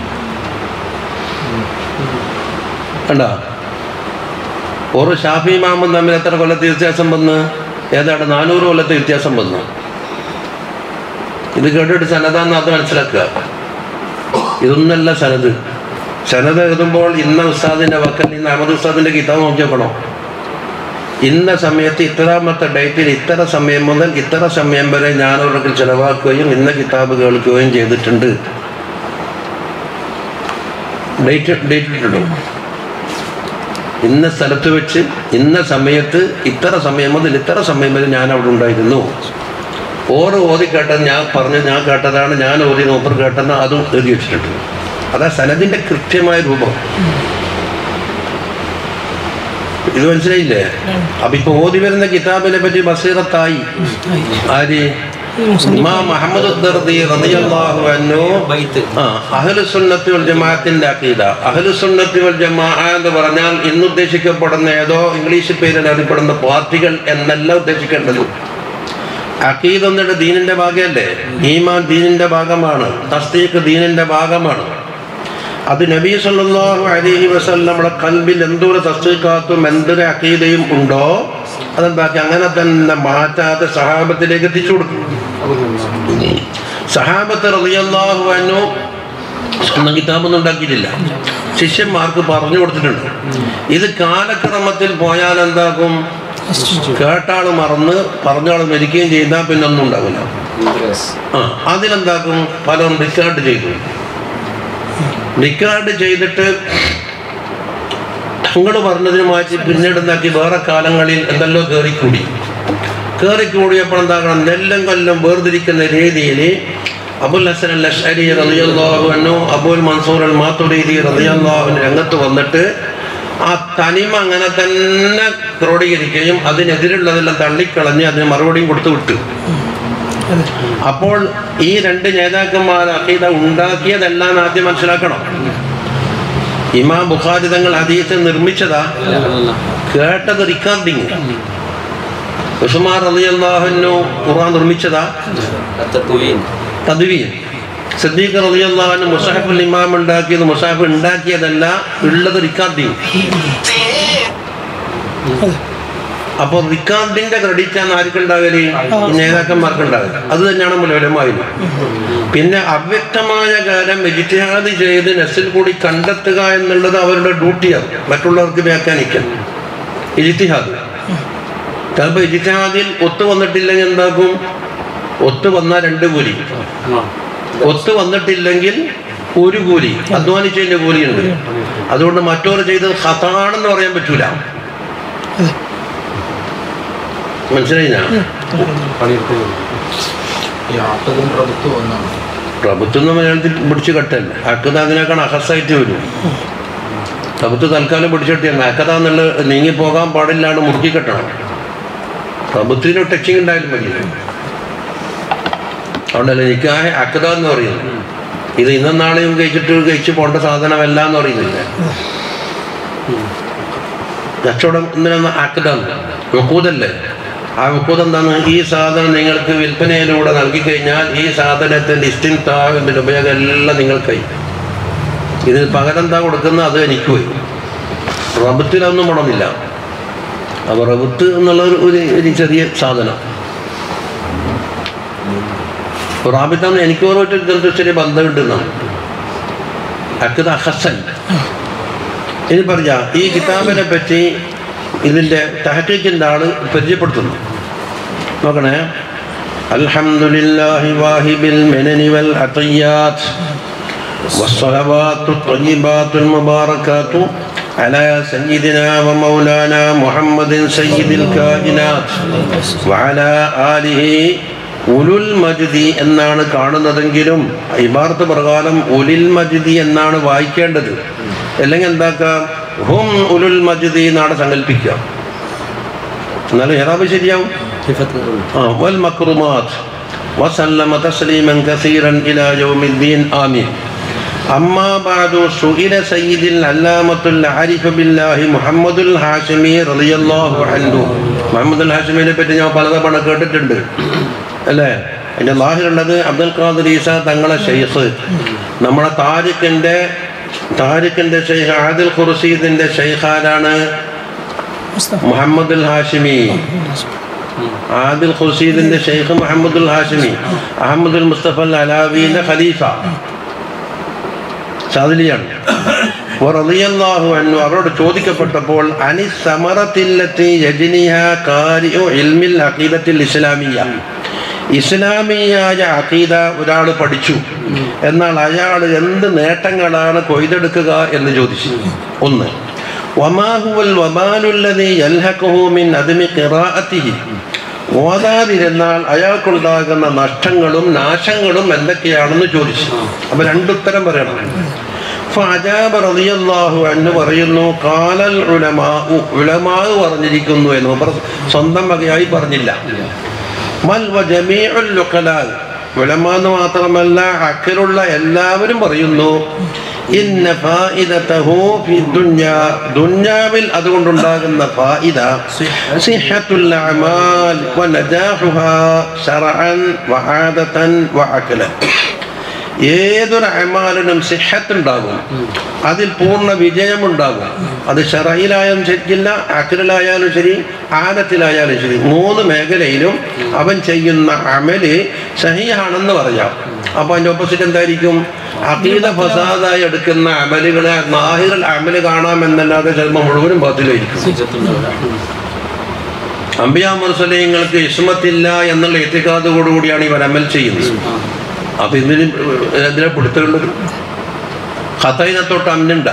കണ്ട ഒരു ഷാഫി മാമും തമ്മിൽ എത്ര കൊല്ലത്തെ വ്യത്യാസം വന്ന് ഏതാണ്ട് നാനൂറ് കൊല്ലത്തെ വ്യത്യാസം വന്നു ഇത് കേട്ടിട്ട് സനതാന്ന് അത് മനസ്സിലാക്കുക ഇതൊന്നല്ല സനത് സനത് എഴുതുമ്പോൾ ഇന്ന ഉസ്താദിന്റെ വക്കൽ ഇന്ന് അഹമ്മദ് ഉസ്താദിന്റെ കിതാബ് നോക്കിയോക്കണോ ഇന്ന സമയത്ത് ഇത്രാമത്തെ ഡേറ്റിൽ ഇത്ര സമയം മുതൽ ഇത്ര സമയം വരെ ഞാൻ അവർക്ക് ചിലവാക്കുകയും ഇന്ന കിതാബ് കേൾക്കുകയും ചെയ്തിട്ടുണ്ട് ഡേറ്റ് ഡേറ്റ് ഇട്ടിടും ഇന്ന സ്ഥലത്ത് വെച്ച് ഇന്ന സമയത്ത് ഇത്ര സമയം മുതൽ ഇത്ര സമയം വരെ ഞാൻ അവിടെ ഉണ്ടായിരുന്നു ഓരോ ഓതി കേട്ടത് ഞാൻ പറഞ്ഞ് ഞാൻ കേട്ടതാണ് ഞാൻ ഓതി നോപ്പർ കേട്ടെന്ന് അതും എഴുതി വെച്ചിട്ടുണ്ട് അതാ സനദിന്റെ കൃത്യമായ രൂപം ഇത് മനസ്സിലായില്ലേ അപ്പൊ ഇപ്പൊ ഓതി വരുന്ന കിതാബിനെ പറ്റി ബസീറത്തായി ആര് ഇമാം മുഹമ്മദ് ഉദ്ദർദി റളിയല്ലാഹു അൻഹു ബൈത്ത് ആ അഹ്ലുസുന്നത്തി വൽ ജമാഅത്തിന്റെ അഖീദ അഹ്ലുസുന്നത്തി വൽ ജമാഅ എന്ന് പറഞ്ഞാൽ ഇന്ന് ഉദ്ദേശിക്കപ്പെടുന്ന ഏതോ ഇംഗ്ലീഷ് പേരിൽ അറിയപ്പെടുന്ന പാർട്ടികൾ എന്നല്ല ഉദ്ദേശിക്കേണ്ടത് അഖീദ എന്നിട്ട് ദീനിന്റെ ഭാഗമല്ലേ ഈമാൻ ദീനിന്റെ ഭാഗമാണ് തസ്തീഖ് ദീനിന്റെ ഭാഗമാണ് അത് നബി സല്ലല്ലാഹു അലൈഹി വസല്ലമയുടെ കൽബിൽ എന്തൊരു തസ്തീഖാത്തും എന്തൊരു അഖീദയും ഉണ്ടോ അതെന്താക്കി അങ്ങനെ തന്നെ മാറ്റാതെ സഹാബത്തിലേക്ക് എത്തിച്ചു കൊടുക്കും സഹാബത്ത് റളിയല്ലാഹു അൻഹു സ്വന്തം കിതാബൊന്നും ഉണ്ടാക്കിയിട്ടില്ല ശിഷ്യന്മാർക്ക് പറഞ്ഞു കൊടുത്തിട്ടുണ്ട് ഇത് കാലക്രമത്തിൽ പോയാൽ എന്താക്കും കേട്ടാൾ മറന്ന് പറഞ്ഞാൾ മരിക്കുകയും ചെയ്താൽ പിന്നെ ഒന്നും ഉണ്ടാവില്ല ആ അതിലെന്താക്കും പലരും റിക്കാർഡ് ചെയ്തു റിക്കാർഡ് ചെയ്തിട്ട് തങ്ങൾ പറഞ്ഞതിന് മാറ്റി പിന്നീട് എന്താക്കി വേറെ കാലങ്ങളിൽ എന്തെല്ലോ കയറിക്കൂടി കയറിക്കൂടിയപ്പോൾ എന്താക്കണം നെല്ലും കൊല്ലം വേർതിരിക്കുന്ന രീതിയിൽ അബുൽ ഹസൻ അൽ അഷ്അരി റളിയല്ലാഹു അൻഹു അബുൽ മൻസൂർ അൽ മാത്തുരീദി റളിയല്ലാഹു അൻഹു രംഗത്ത് വന്നിട്ട് ആ തനിമ അങ്ങനെ തന്നെ ക്രോഡീകരിക്കുകയും അതിനെതിരുള്ളതെല്ലാം തള്ളിക്കളഞ്ഞ് അതിന് മറുപടിയും കൊടുത്തു വിട്ടു അതെ അപ്പോൾ ഈ രണ്ട് നേതാക്കന്മാർ അഖീദ ഉണ്ടാക്കിയതെല്ലാം ആദ്യം മനസ്സിലാക്കണം ഇമാം ബുഖാരി തങ്ങൾ ഹദീസ് നിർമ്മിച്ചതാ കേട്ടത് റിക്കാർഡിങ് ഉസ്മാൻ റളിയല്ലാഹുവിനു ഖുർആൻ നിർമ്മിച്ചതാ التطوين തദ്വീൻ സിദ്ദീഖ് റളിയല്ലാഹു മുസാഹിഫുൽ ഇമാം ഉണ്ടാക്കിയത് മുസാഹിഫ് ഉണ്ടാക്കിയതല്ല ഉള്ളത് റിക്കാർഡിങ് അതെ അപ്പോൾ റിക്കാർഡിന്റെ ക്രെഡിറ്റ് ആണ് ആർക്കുണ്ടാകല് ഈ നേതാക്കന്മാർക്ക് ഉണ്ടാകുക അത് തന്നെയാണ് മുലവലമായത് പിന്നെ അവ്യക്തമായ കാര്യം ഇജ്തിഹാദ് ചെയ്ത് നെസ്സിൽ കൂടി കണ്ടെത്തുക എന്നുള്ളത് അവരുടെ ഡ്യൂട്ടിയാണ് മറ്റുള്ളവർക്ക് വ്യാഖ്യാനിക്കാൻ ഇജ്തിഹാദ് ചിലപ്പോൾ ഇജ്തിഹാദിൽ ഒത്തു വന്നിട്ടില്ലെങ്കിൽ എന്താക്കും ഒത്തു വന്നാൽ രണ്ട് കൂലി ഒത്തു വന്നിട്ടില്ലെങ്കിൽ ഒരു കൂലി അധ്വാനിച്ചതിന്റെ കൂലിയുണ്ട് അതുകൊണ്ട് മറ്റോർ ചെയ്തത് ഹതാണെന്ന് പറയാൻ പറ്റൂല അതെ മനസ്സിലായില്ല പണിയെടുത്ത് ഈ ആട്ടതും പ്രഭുത്വം ഒന്നാണ് പ്രഭുത്വം എന്ന് മലയാളത്തിൽ പിടിച്ചു കെട്ടല്ല അക്കത അതിനേക്കാൾ അഹസായിട്ട് വരും പ്രഭുത്വം തൽക്കാലം പിടിച്ചിട്ടില്ല അക്കത എന്നുള്ള നീങ്ങി പോകാൻ പാടില്ലാണ്ട് മുറുക്കി കെട്ടണം പ്രഭുത്വത്തിന് ടച്ചിങ് ഉണ്ടായാലും മതി അതുകൊണ്ടല്ലേ നിക്കാഹ് അക്കത എന്ന് പറയുന്നത് ഇത് ഇന്നും നാളെയും കഴിച്ചിട്ട് കഴിച്ച് പോകേണ്ട സാധനമല്ല എന്ന് പറയുന്നില്ല കച്ചവടം എന്തിനാണ് അക്കത മുക്കൂതല്ലേ ആ മുക്കൂത് എന്താണ് ഈ സാധനം നിങ്ങൾക്ക് വിൽപ്പനയിലൂടെ നൽകി കഴിഞ്ഞാൽ ഈ സാധനത്തിൻ്റെ ഇസ്റ്റിൻതാവിൻ്റെ ഉപയോഗം എല്ലാം നിങ്ങൾക്കായി ഇത് പകരം എന്താ കൊടുക്കുന്നത് അത് എനിക്ക് പോയി റബത്തിലൊന്നും പണമില്ല അപ്പോൾ റബത്ത് എന്നുള്ള ഒരു ഒരു ഒരു ചെറിയ സാധനം റാബിത്താന്ന് എനിക്ക് ഓരോരുത്തർ ഇതെന്തോ ചെറിയ ബന്ധമുണ്ടെന്നാണ് അക്കത് അഹസൻ ഇനി പറയാ ഈ കിതാബിനെ പറ്റി ഇതിൻ്റെ തഹക്കീക്കിൻ്റെ ആള് പരിചയപ്പെടുത്തുന്നു നോക്കണേ അൽഹംദുലില്ലാഹി വാഹിബിൽ മെനനി വൽ അത്തയ്യാത്ത് والصلوات الطيبات المباركات على سيدنا ومولانا محمد سيد الكائنات وعلى آله ഉലുൽ മജ്ദി എന്നാണ് കാണുന്നതെങ്കിലും ഇബാർത്ത് പ്രകാരം ഉലിൽ മജ്ദി എന്നാണ് വായിക്കേണ്ടത് അല്ലെങ്കിൽ എന്താക്കാം ഹും ഉലുൽ മജ്ദി നാടെ സങ്കല്പിക്കുക എന്നാലും ഏതാവ് ശരിയാവും آه والمكرمات وسلم تسليما كثيرا إلى يوم الدين آمين أما بعد سئل سيد العلامة العارف بالله محمد الهاشمي رضي الله عنه محمد الهاشമിനെ പറ്റി ഞാൻ പലതവണ കേട്ടിട്ടുണ്ട് അല്ലേ അതിൻ്റെ ലാഹിറുള്ളത് അബ്ദുൽ ഖാദർ ഈസ തങ്ങളെ ഷെയ്ഖ് നമ്മളെ താരിഖിൻ്റെ താരിഖിൻ്റെ ഷെയ്ഖ് ആദിൽ ഖുർസീദിൻ്റെ ഷെയ്ഖ് ആരാണ് മുസ്തഫ മുഹമ്മദുൽ ഹാഷിമി ആദിൽ ഖുർസീദിന്റെ ഷെയ്ഖ് മുഹമ്മദുൽ ഹാഷിമി അഹമ്മദുൽ മുസ്തഫ അൽ അലാവിന്റെ ഖലീഫ സാദിലിയാണ് റളിയല്ലാഹു അൻഹു അവരോട് ചോദിക്കപ്പെട്ടപ്പോൾ അനി സമറത്തില്ലത്തി യജ്നിഹ കാരിഉ ഇൽമിൽ അഖീദത്തിൽ ഇസ്ലാമിയ ഇസ്ലാമിയായ അഖീദ ഒരാൾ പഠിച്ചു എന്നാൽ അയാൾ എന്ത് നേട്ടങ്ങളാണ് കൊയ്തെടുക്കുക എന്ന് ചോദിച്ചു ഒന്ന് വമാഹുവൽ വബാലുല്ലതി യൽഹഖുഹു മിൻ അദ്മി ഖിറാഅത്തിഹി ഓതാതിരുന്നാൽ അയാൾക്കുണ്ടാകുന്ന നഷ്ടങ്ങളും നാശങ്ങളും എന്തൊക്കെയാണെന്ന് ചോദിച്ചു അപ്പൊ രണ്ടുത്തരം പറയണം ഫഅജാബ റളിയല്ലാഹു അൻഹു പറയുന്നു കാലൽ ഉലമാഉ ഉലമാഉ പറഞ്ഞിരിക്കുന്നു എന്ന് അവർ സ്വന്തം വകയായി പറഞ്ഞില്ല മൽ വജമീഉൽ ഉഖലാ ഉലമാ എന്ന് മാത്രമല്ല അക്കലുള്ള എല്ലാവരും പറയുന്നു ഇന്ന ഫായിദതഹു ഫി ദുനിയാ ദുനിയാവിൽ അതുകൊണ്ടുണ്ടാകുന്ന ഫായിദ സിഹത്തുൽ അഅമാൽ വനജാഹുഹാ ശർഅൻ വആദതൻ വഅഖലൻ ഏതൊരു അമാലിനും സിഹത്തുണ്ടാകും അതിൽ പൂർണ്ണ വിജയമുണ്ടാകും അത് ഷറയിലായാലും ശരിക്കില്ല അഖിലായാലും ശരി ആനത്തിലായാലും ശരി മൂന്ന് മേഖലയിലും അവൻ ചെയ്യുന്ന അമല് സഹിയാണെന്ന് പറയാം അപ്പൊ അതിന്റെ ഓപ്പോസിറ്റ് എന്തായിരിക്കും അഖീദ ഫസാദായി എടുക്കുന്ന അമലുകളെ നാഹിറൽ അമല് കാണാമെന്നല്ലാതെ ചിലപ്പോൾ മുഴുവനും ബാത്തിലായിരിക്കും അമ്പിയാ മുർസലീങ്ങൾക്ക് ഇസ്മത്തില്ല എന്നുള്ള എത്തിക്കാതോടുകൂടിയാണ് ഇവർ അമൽ ചെയ്യുന്നത് അപ്പൊ ഇതിന് ഇതിനെ പിടുത്തമുള്ളത് ഖത്തൈനെ തൊട്ട് അമ്നുണ്ട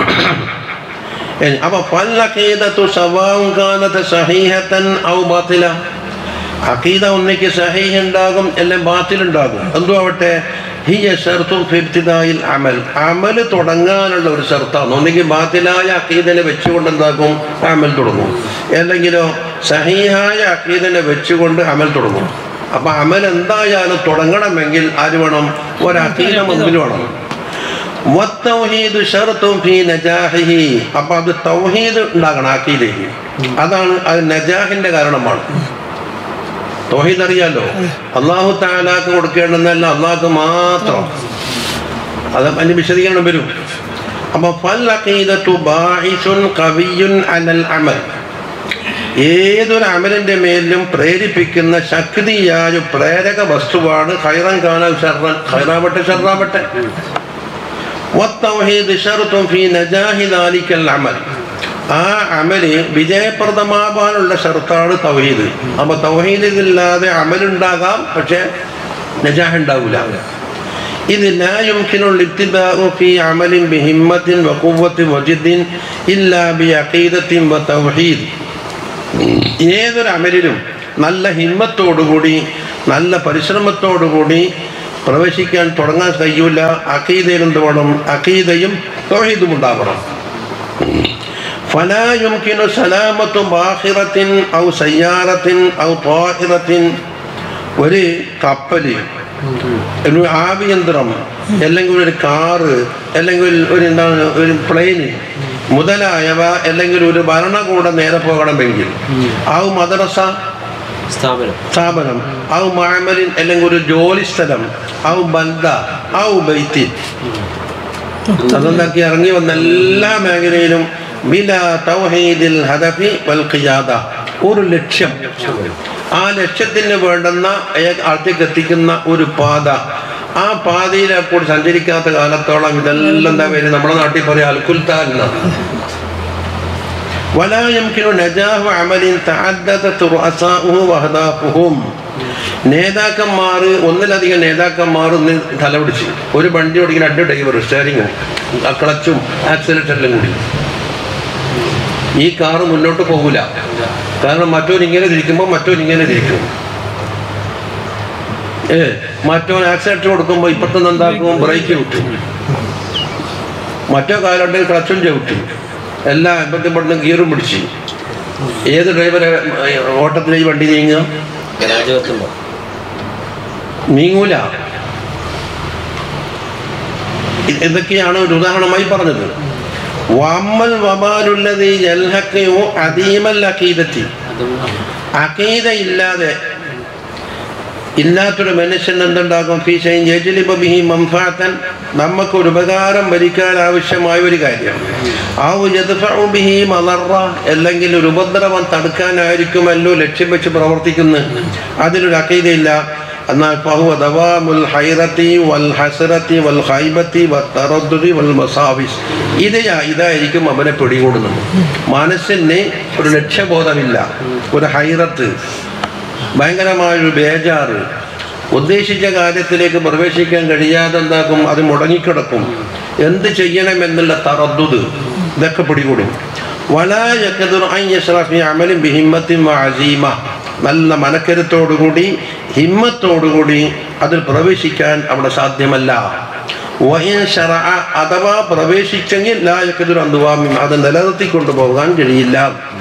അപ്പൊ ഫല്ലഖീദത്തു സവാഉൻ കാനത സഹീഹത്തൻ ഔ ബാത്തില അഖീദ ഒന്നിക്ക് സഹീഹ് ഉണ്ടാകും അല്ലെങ്കിൽ ബാത്തിൽ ഉണ്ടാകും എന്തോ ആവട്ടെ ഹിയ ഷർത്തും ഫിബ്തിദായിൽ അമൽ അമൽ തുടങ്ങാനുള്ള ഒരു ഷർത്താണ് ഒന്നെങ്കിൽ ബാത്തിലായ അഖീദനെ വെച്ചുകൊണ്ട് എന്താക്കും അമൽ തുടങ്ങും അല്ലെങ്കിലോ സഹീഹായ അഖീദനെ വെച്ചുകൊണ്ട് അമൽ തുടങ്ങും അപ്പൊ അമൽ എന്തായാലും തുടങ്ങണമെങ്കിൽ ആര് വേണം ഒരഖീദ മുമ്പിൽ വേണം വത്തൗഹീദ് ഷർത്തും ഫീ നജാഹിഹി അപ്പൊ അത് തൗഹീദ് ഉണ്ടാകണം അഖീദയ്ക്ക് അതാണ് അത് നജാഹിന്റെ കാരണമാണ് തൗഹീദ് അറിയാലോ അള്ളാഹു താലാക്ക് കൊടുക്കേണ്ടെന്നല്ല അള്ളാഹ്ക്ക് മാത്രം അത് അതിന് വിശദീകരണം വരും അപ്പൊ ഫൽ അഖീദത്തു ബാഇസുൻ ഖവിയുൻ അലൽ അമൽ ഏതൊരു അമലിന്റെ മേലും പ്രേരിപ്പിക്കുന്ന ശക്തിയായ പ്രേരക വസ്തുവാണ് ഖൈറൻ കാണാൻ ഷർറൻ ഖൈറാവട്ടെ ഷർറാവട്ടെ والتوحيد شرط في نجاح ذلك العمل ആ അമല് വിജയപ്രദമാവാനുള്ള ഷർത്താണ് തൗഹീദ് അപ്പൊ തൗഹീദ് ഇല്ലാതെ അമലുണ്ടാകാം പക്ഷെ നജാഹ് ഉണ്ടാവില്ല ഇത് لا يمكن الابتداء في عمل بهمة وقوة وجد إلا بعقيدة وتوحيد ഏതൊരു അമലിലും നല്ല ഹിമ്മത്തോടുകൂടി നല്ല പരിശ്രമത്തോടുകൂടി പ്രവേശിക്കാൻ തുടങ്ങാൻ കഴിയൂല അഖീദയിൽ എന്ത് വേണം അഖീദയും തൗഹീദും ഉണ്ടാവണം فلا يمكن سلامة باخرة أو سيارة أو طائرة ഒരു കപ്പല് ഒരു ആഭ്യന്തരം അല്ലെങ്കിൽ ഒരു കാറ് അല്ലെങ്കിൽ ഒരു എന്താണ് ഒരു പ്ലെയിന് മുതലായവ അല്ലെങ്കിൽ ഒരു ഭരണകൂടം നേരെ പോകണമെങ്കിൽ ആ മദ്രസ സ്ഥാപനം സ്ഥാപനം ഔ മാമലിൻ അല്ലെങ്കിൽ ഒരു ജോലി സ്ഥലം ഔ ബന്ധ ഔ ബൈത്തി അതെന്താക്കി ഇറങ്ങി വന്ന എല്ലാ മേഖലയിലും ബില തൗഹീദിൽ ഹദഫി വൽ ഖിയാദ ഒരു ലക്ഷ്യം ആ ലക്ഷ്യത്തിന് വേണ്ടുന്ന ഏ- ആൾത്തേക്ക് എത്തിക്കുന്ന ഒരു പാത ആ പാതയിൽ അപ്പോൾ സഞ്ചരിക്കാത്ത കാലത്തോളം ഇതെല്ലാം എന്താ പേര് നമ്മുടെ നാട്ടിൽ പറയാം അൽക്കുൽത്താൻ എന്നാണ് ولا يمكن نجاح عمل تعددت رؤساؤه واهدافهم നേതാക്കന്മാർ ഒന്നിലധികം നേതാക്കന്മാർ ഒന്ന് തലപിടിച്ച് ഒരു വണ്ടി ഓടിക്കുന്ന രണ്ട് ഡ്രൈവർ സ്റ്റിയറിങ്ങും ക്ലച്ചും ആക്സിലേറ്ററിലും കൂടി ഈ കാറ് മുന്നോട്ട് പോകില്ല കാരണം മറ്റോൻ ഇങ്ങനെ തിരിക്കുമ്പോൾ മറ്റോൻ ഇങ്ങനെ തിരിക്കും ഏ മറ്റോൻ ആക്സിലേറ്റർ കൊടുക്കുമ്പോൾ ഇപ്പത്തുനിന്ന് എന്താക്കും ബ്രേക്ക് വിട്ടു മറ്റോ കാലുണ്ടെങ്കിൽ ക്ലച്ചും ചവിട്ടി എല്ലാ എൺപത്തിപ്പെടുന്ന ഗിയറും പിടിച്ച് ഏത് ഡ്രൈവറെ ഓട്ടത്തിൽ ഈ വണ്ടി നീങ്ങുക രാജകത്തുണ്ടോ നീങ്ങൂല ഇ- ഇതൊക്കെയാണ് ഒരു ഉദാഹരണമായി പറഞ്ഞത് വമ്മൽ വമാലുള്ളതി ജൽഹക്കയോ അദീമൽ അക്കീദത്തി അതും അക്കീദ ഇല്ലാതെ ഇല്ലാത്തൊരു മനുഷ്യൻ എന്തുണ്ടാകും ഫീഷയും ബിഹി മംഫാത്തൻ നമുക്ക് ഒരു ഉപകാരം ഭരിക്കാൻ ആവശ്യമായ ഒരു കാര്യം ആ യദ്ഫഉ ബിഹി മലറ അല്ലെങ്കിൽ ഒരു ഉപദ്രവം തടുക്കാനായിരിക്കുമല്ലോ ലക്ഷ്യം വെച്ച് പ്രവർത്തിക്കുന്നത് അതിലൊരു അക്കീതയില്ല എന്നാൽ ഫഹുവ ദവാമുൽ ഹൈറത്തി വൽ ഹസറത്തി വൽ ഹൈബത്തി വത്തറദ്ദുരി വൽ മസാവിസ് ഇത് ഇതായിരിക്കും അവനെ പിടികൂടുന്നത് മനസ്സിന് ഒരു ലക്ഷ്യബോധമില്ല ഒരു ഹൈറത്ത് ഭയങ്കരമായൊരു ബേജാറ് ഉദ്ദേശിച്ച കാര്യത്തിലേക്ക് പ്രവേശിക്കാൻ കഴിയാതെ എന്താക്കും അത് മുടങ്ങിക്കിടക്കും എന്ത് ചെയ്യണമെന്നുള്ള തറദ്ദുത് ഇതൊക്കെ പിടികൂടും വലായക്കതുറഫി അമലും ബിഹിമ്മത്തിൻ അസീമ നല്ല മനക്കരുത്തോടുകൂടി ഹിമ്മത്തോടുകൂടി അതിൽ പ്രവേശിക്കാൻ അവിടെ സാധ്യമല്ല വഹിൻ ശറഅ അഥവാ പ്രവേശിച്ചെങ്കിൽ ലായക്കതുർ അന്തുവാമിം അത് നിലനിർത്തിക്കൊണ്ടു പോകാൻ കഴിയില്ല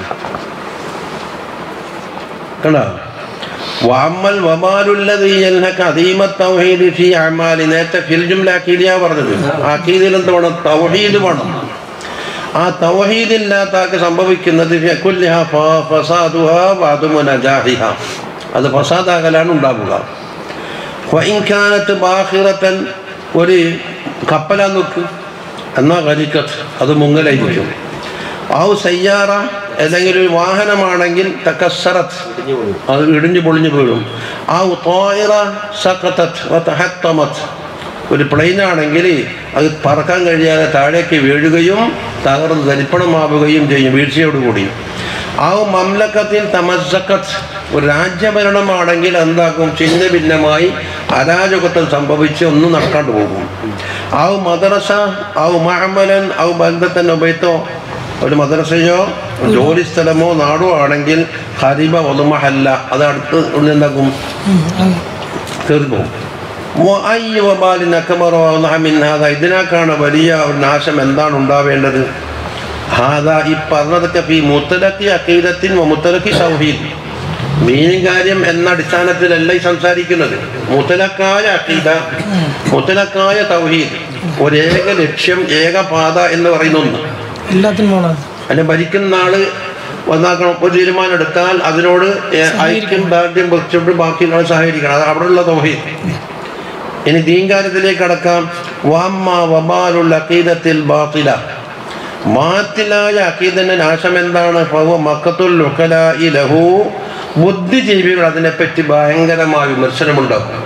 കണ്ടോ വാമൽ വമാലുല്ലതി യൻഹക അദീമ തൗഹീദ് ഫി അമാലി നേരത്തെ ഫിൽ ജുംല അക്കീദിയ പറഞ്ഞത് അക്കീദിൽ എന്ത് വേണം തൗഹീദ് വേണം ആ തൗഹീദ് ഇല്ലാത്താക്ക് സംഭവിക്കുന്നത് ഫി കുല്ലിഹ ഫ- ഫസാദുഹ വഅദമു നജാഹിഹ അത് ഫസാദാകലാണ് ഉണ്ടാവുക വഇൻ കാനത്ത് ബാഹിറത്തൻ ഒരു കപ്പലാ നോക്ക് എന്നാ കരിക്കത്ത് അത് മുങ്ങലായിരിക്കും ഔ സയ്യാറ അല്ലെങ്കിൽ ഒരു വാഹനമാണെങ്കിൽ തക്കസറത്ത് ഇടിഞ്ഞു പോയി അത് ഇടിഞ്ഞു പൊളിഞ്ഞു വീഴും ആ തോയിറ സഖത്തത്ത് വതഹത്തമത്ത് ഒരു പ്ലെയിൻ ആണെങ്കിൽ അത് പറക്കാൻ കഴിയാതെ താഴേക്ക് വീഴുകയും തകർന്ന് ധരിപ്പണമാവുകയും ചെയ്യും വീഴ്ചയോടുകൂടി ആ മംലക്കത്തിൽ തമസക്കത്ത് ഒരു രാജ്യഭരണമാണെങ്കിൽ എന്താക്കും ചിഹ്ന ഭിന്നമായി അരാജകത്വം സംഭവിച്ച് ഒന്നും നടക്കാണ്ട് പോകും ആ മദ്രസ ആ മഹമലൻ ആ ബന്ധത്തൻ ഉപയത്തോ ഒരു മദ്രസയോ ജോലി സ്ഥലമോ നാടോ ആണെങ്കിൽ ഹരിബ ഒതുമഹല്ല അത് അടുത്ത് എന്താക്കും ഉം, അതെ. തീർന്നു വഅയ്യ വബാലിൻ അക്ബറു അവളഹ മിൻ ഹാദാ. ഇതിനേക്കാണ് വലിയ ഒരു നാശം എന്താണ് ഉണ്ടാവേണ്ടത് ഹാദാ ഈ പറഞ്ഞതൊക്കെ ഈ മുത്തലക്കി അക്കീദത്തിൻ മുത്തലക്കി സൗഹീദ് മീനും കാര്യം എന്ന അടിസ്ഥാനത്തിലല്ല ഈ സംസാരിക്കുന്നത് മുത്തലക്കായ അക്കീദ മുത്തലക്കായ തൗഹീദ് ഒരേക ലക്ഷ്യം ഏക പാത എന്ന് പറയുന്ന ഒന്ന് എല്ലാത്തിനും പോണത് അതിനെ ഭരിക്കുന്ന ആള് വന്നാക്കണം ഒരു തീരുമാനം എടുത്താൽ അതിനോട് ഏ- ഐക്യം ദാർഢ്യം വെച്ചുകൊണ്ട് ബാക്കിയുള്ളവർ സഹകരിക്കണം അത് അവിടെയുള്ള തോഹീദ് ഇനി ദീൻകാര്യത്തിലേക്ക് അടക്കാം വാമ്മ വബാലുള്ള അക്കീദത്തിൽ ബാത്തില മാത്തിലായ അക്കീദന്റെ നാശം എന്താണ് ഫഹുവ മക്കത്തുൽ ലുഖലാഇ ലഹു ബുദ്ധിജീവികൾ അതിനെപ്പറ്റി ഭയങ്കരമായ വിമർശനമുണ്ടാക്കും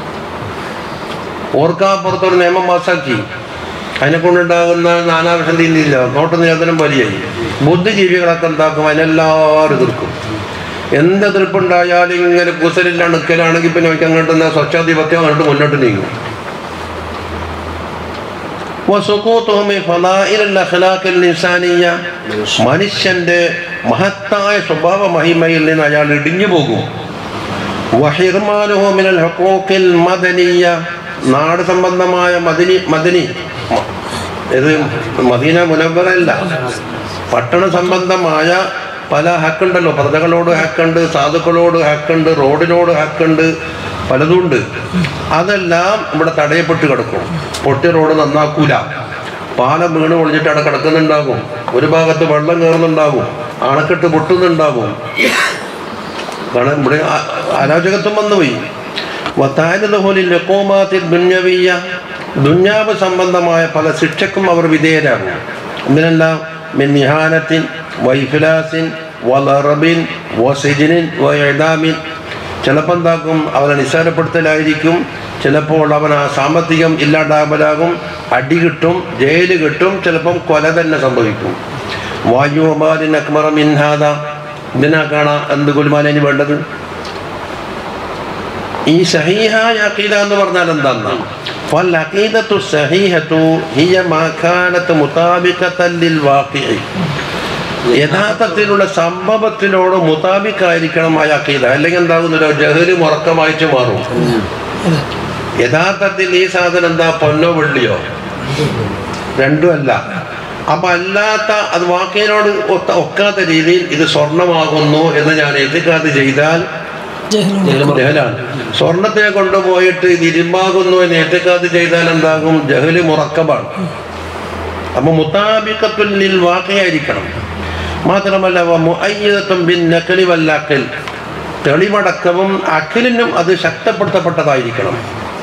ഓർക്കാപ്പുറത്തൊരു നിയമം പാസാക്കി അതിനെ കൊണ്ടുണ്ടാകുന്ന നാനാവിഷന്തിയില്ല നോട്ട് നിരോധനം വലിയായി ബുദ്ധിജീവികളൊക്കെ എന്താക്കും അതിനെല്ലാവരും എതിർക്കും എന്ത് എതിർപ്പുണ്ടായാലും ഇങ്ങനെ കുസലില്ല നിൽക്കലാണെങ്കിൽ പിന്നെ അവർക്ക് അങ്ങോട്ട് സ്വച്ഛാധിപത്യം അങ്ങോട്ട് മുന്നോട്ട് നീങ്ങും وسقوطهم من فضائل الأخلاق الإنسانية മനുഷ്യന്റെ മഹത്തായ സ്വഭാവ മഹിമയിൽ നിന്ന് അയാൾ ഇടിഞ്ഞു പോകും വഹിർമാനുഹു മിനൽ ഹുഖൂഖിൽ മദനിയ നാട് സംബന്ധമായ മദനി മദനി മ- ഇത് മദീന മുനവറല്ല പട്ടണ സംബന്ധമായ പല ഹക്കുണ്ടല്ലോ പ്രജകളോട് ഹക്കുണ്ട് സാധുക്കളോട് ഹക്കുണ്ട് റോഡിനോട് ഹക്കുണ്ട് പലതുണ്ട് അതെല്ലാം ഇവിടെ തടയപ്പെട്ട് കിടക്കും പൊട്ടിയ റോഡ് നന്നാക്കൂല പാലം വീണ് പൊളിഞ്ഞിട്ട് അവിടെ കിടക്കുന്നുണ്ടാകും ഒരു ഭാഗത്ത് വെള്ളം കയറുന്നുണ്ടാകും അണക്കെട്ട് പൊട്ടുന്നുണ്ടാകും കാരണം ഇവിടെ ആ- അരാജകത്വം വന്നുപോയി വത്താനുലഹുലിൽ ലക്കോമാത്തിൽ ദുന്യവീയ ദുന്യാവ് സംബന്ധമായ പല ശിക്ഷക്കും അവർ വിധേയരാകും ഇതിനെല്ലാം മിൻ നിഹാനത്തിൻ വൈഫിലാസിൻ വളറബിൻ വസിജിനിൻ വയദാമിൻ ചിലപ്പോൾ എന്താക്കും അവനെ നിസ്സാരപ്പെടുത്തലായിരിക്കും ചിലപ്പോൾ അവൻ ആ സാമ്പത്തികം ഇല്ലാണ്ടാകലാകും അടി കിട്ടും ജയില് കിട്ടും ചിലപ്പം കൊല തന്നെ സംഭവിക്കും വായുമാലിൻ അക്മറ മിൻഹാദ ഇതിനാ കാണാം എന്ത് കുലുമാലിന് വേണ്ടത് ഈ സഹീഹായ അഖീദ എന്ന് പറഞ്ഞാൽ എന്താണെന്ന് فالعقيدة الصحيحة هي ما كانت مطابقة للواقع യഥാർത്ഥത്തിലുള്ള സംഭവത്തിനോട് മുതാബിക്കായിരിക്കണം ആ അക്കീദ അല്ലെങ്കിൽ എന്താകുന്നില്ല ജഹല് മുറക്കമായിട്ട് മാറും അതെ യഥാർത്ഥത്തിൽ ഈ സാധനം എന്താ പൊന്നോ വെള്ളിയോ രണ്ടുമല്ല അപ്പൊ അല്ലാത്ത അത് വാക്കിനോട് ഒത്ത ഒക്കാത്ത രീതിയിൽ ഇത് സ്വർണമാകുന്നു എന്ന് ഞാൻ എത്തിക്കാതെ ചെയ്താൽ ജഹലും ജഹലാണ് സ്വർണത്തെ കൊണ്ടുപോയിട്ട് ഇത് ഇരുമ്പാകുന്നു എന്ന് എത്തിക്കാതെ ചെയ്താൽ എന്താകും ജഹല് മുറക്കബാണ് അപ്പൊ മുത്താബിക്കത്തുല്ലിൽ വാക്കയായിരിക്കണം മാത്രമല്ല വ മുഅയ്യിദത്തും ബിൻ നഖലി വൽ അഖൽ തെളിവടക്കവും അഖിലിനും അത് ശക്തപ്പെടുത്തപ്പെട്ടതായിരിക്കണം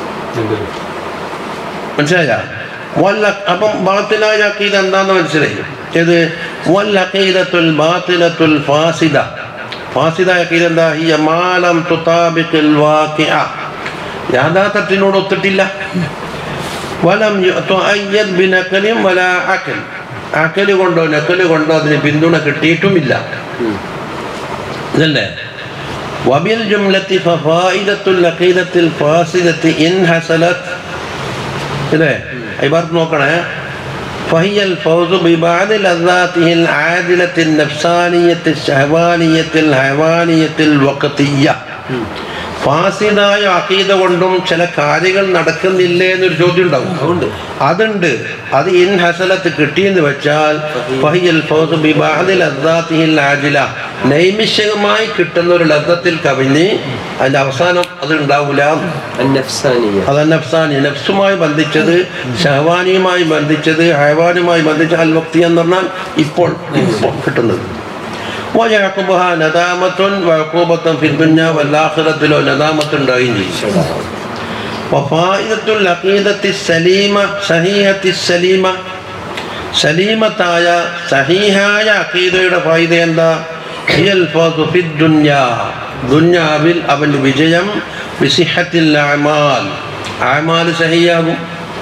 മനസ്സിലായ വല്ല അപ്പം ബാത്തിലായ അക്കീദ എന്താന്ന് മനസ്സിലായി ഇത് വല്ലഖീദത്തുൽ ബാത്തിലത്തുൽ ഫാസിദ ഫാസിദ അക്കീദ എന്താ ഹിയ മാലം തുതാബിഖിൽ വാഖിഅ യാഥാർത്ഥ്യത്തിനോട് ഒത്തിട്ടില്ല വലം തുഅയ്യദ് ബിനഖലിൻ വലാ അഖൽ അഖല് കൊണ്ടോ നഖല് കൊണ്ടോ അതിന് പിന്തുണ കിട്ടിയിട്ടുമില്ല ഇതല്ലേ وبالجملة ففائدة العقيدة الفاسدة إن حصلت ഇല്ലേ ഇബാർത്ത് നോക്കണേ فهي الفوز ببعض لذاته العادلة النفسانية الشهوانية الحيوانية الوقتية ഫാസിദായ അക്കീത കൊണ്ടും ചില കാര്യങ്ങൾ നടക്കുന്നില്ലേ എന്നൊരു ചോദ്യം ഉണ്ടാവും അതുകൊണ്ട് അതുണ്ട് അത് ഇൻ ഹസലത്ത് കിട്ടിയെന്ന് വെച്ചാൽ ഫഹിയൽ ഫൗസ് ബിബഅദിൽ അദ്ദാത്തിഹിൽ ആജില നൈമിഷികമായി കിട്ടുന്ന ഒരു ലബ്ധത്തിൽ കവിഞ്ഞ് അതിന്റെ അവസാനം അത് ഉണ്ടാവില്ല അന്നഫ്സാനിയ അത് നഫ്സാനി നഫ്സുമായി ബന്ധിച്ചത് ഷഹവാനിയുമായി ബന്ധിച്ചത് ഹൈവാനുമായി ബന്ധിച്ച അൽ വക്തി എന്ന് പറഞ്ഞാൽ ഇപ്പോൾ ഇപ്പോൾ കിട്ടുന്നത് ويعقبها ندامة وعقوبة في الدنيا والآخرة لو ندامة ഉണ്ടാവുകയും ചെയ്യും وفائدة العقيدة السليمة صحيحة السليمة സലീമത്തായ സഹീഹായ അക്കീദയുടെ ഫായിദ എന്താ ഹിയൽ ഫൗസു ഫിദ് ദുനിയാ ദുനിയാവിൽ അവൻ്റെ വിജയം ബിസിഹത്തിൽ അമാൽ അമാൽ സഹിയാകും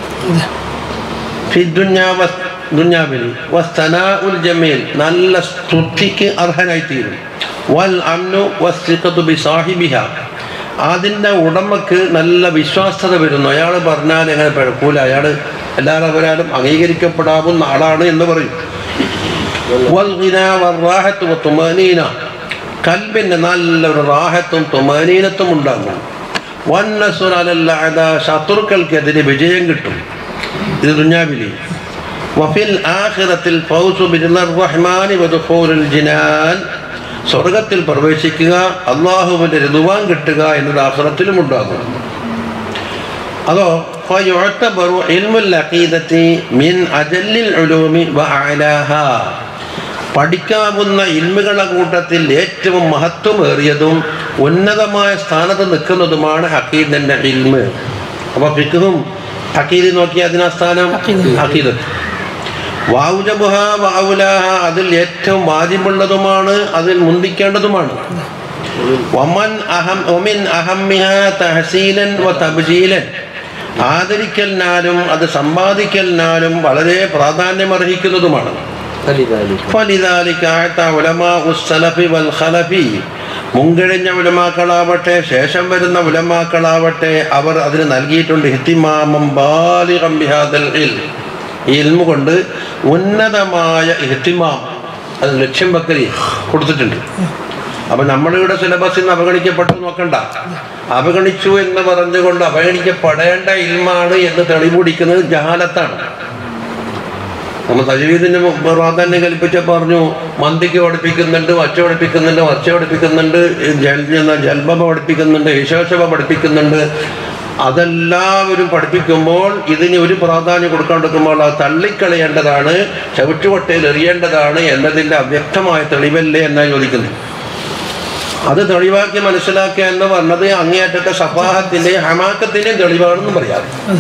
ഫിദ് ദുനിയാ വസ് ദുനിയാവിൽ വസ്തനാഉൽ ജമീൽ നല്ല സ്തുതിക്ക് അർഹനായിത്തീരും വൽ അംനു വസ്തിഖത്തു ബിസാഹിബിഹ അതിൻ്റെ ഉടമക്ക് നല്ല വിശ്വാസത വരുന്നു അയാൾ പറഞ്ഞാൽ എങ്ങനെ പിഴക്കൂല അയാൾ എല്ലാവരും അംഗീകരിക്കപ്പെടാവുന്ന ആളാണ് എന്ന് പറയും വൽഗിനാ വറാഹത്ത് വത്തുമാനീന കൽബിൻ്റെ നല്ലൊരു റാഹത്തും തുമാനീനത്തും ഉണ്ടാകും വന്നസുരല്ല ശത്രുക്കൾക്കെതിരെ വിജയം കിട്ടും ഇത് ദുഞ്ഞാവിലി വഫിൽ ആഖിറത്തിൽ ഫൗസു ബിർളർ റഹ്മാനി വദുഖൂലുൽ ജിനാൻ സ്വർഗത്തിൽ പ്രവേശിക്കുക അള്ളാഹുവിൻ്റെ ഋതുവാൻ കിട്ടുക എന്നത് ആഖിറത്തിലും ഉണ്ടാകും അതോ فيعتبر علم العقيدة من أجل العلوم وأعلاها പഠിക്കാവുന്ന ഇൽമുകളുടെ കൂട്ടത്തിൽ ഏറ്റവും മഹത്വമേറിയതും ഉന്നതമായ സ്ഥാനത്ത് നിൽക്കുന്നതുമാണ് അക്കീദിൻ്റെ ഇൽമ് അപ്പോൾ ഫിഖും അക്കീദ് നോക്കി അതിനാ സ്ഥാനം അഖീദ്. അക്കീദ് വാവുജബുഹ വാവുലാഹ അതിൽ ഏറ്റവും വാജിബുള്ളതുമാണ് അതിൽ മുന്തിക്കേണ്ടതുമാണ് വമൻ അഹം ഒമിൻ അഹമ്മിഹ തഹസീലൻ വ തബ്ജീലൻ ആദരിക്കലിനാലും അത് സമ്പാദിക്കലിനാലും വളരെ പ്രാധാന്യമർഹിക്കുന്നതുമാണ് فلذلك فلذلك أعطى علماء السلف والخلف മുൻകഴിഞ്ഞ ഉലമാക്കളാവട്ടെ ശേഷം വരുന്ന ഉലമാക്കളാവട്ടെ അവർ അതിന് നൽകിയിട്ടുണ്ട് ഹിത്തിമാമം ബാലികം ബിഹാദൽ ഇൽം. ഈ ഇൽമു കൊണ്ട് ഉന്നതമായ ഹിത്തിമാം അത് ലക്ഷ്യം വെക്കലി കൊടുത്തിട്ടുണ്ട് അപ്പൊ നമ്മളിവിടെ സിലബസിൽ നിന്ന് അവഗണിക്കപ്പെട്ടു നോക്കണ്ട അവഗണിച്ചു എന്ന് പറഞ്ഞുകൊണ്ട് അവഗണിക്കപ്പെടേണ്ട ഇൽമാണ് എന്ന് തെളിവുപിടിക്കുന്നത് ജഹാലത്താണ് നമ്മൾ തജവീദിന് പ്രാധാന്യം കൽപ്പിച്ച പറഞ്ഞു മന്തിക്ക് പഠിപ്പിക്കുന്നുണ്ട് വച്ച പഠിപ്പിക്കുന്നുണ്ട് വച്ച പഠിപ്പിക്കുന്നുണ്ട് ജൽ- ജൽബബ പഠിപ്പിക്കുന്നുണ്ട് യശോശബ പഠിപ്പിക്കുന്നുണ്ട് അതെല്ലാവരും പഠിപ്പിക്കുമ്പോൾ ഇതിന് ഒരു പ്രാധാന്യം കൊടുക്കാണ്ടിരിക്കുമ്പോൾ അത് തള്ളിക്കളയേണ്ടതാണ് ചവിട്ടുകൊട്ടയിൽ എറിയേണ്ടതാണ് എന്നതിൻ്റെ അവ്യക്തമായ തെളിവല്ലേ എന്നാണ് ചോദിക്കുന്നത് അത് തെളിവാക്കി മനസ്സിലാക്കുക എന്ന് പറഞ്ഞത് അങ്ങേയറ്റത്തെ സഫാഹത്തിൻ്റെയും ഹമാക്കത്തിൻ്റെയും തെളിവാണെന്ന് പറയാം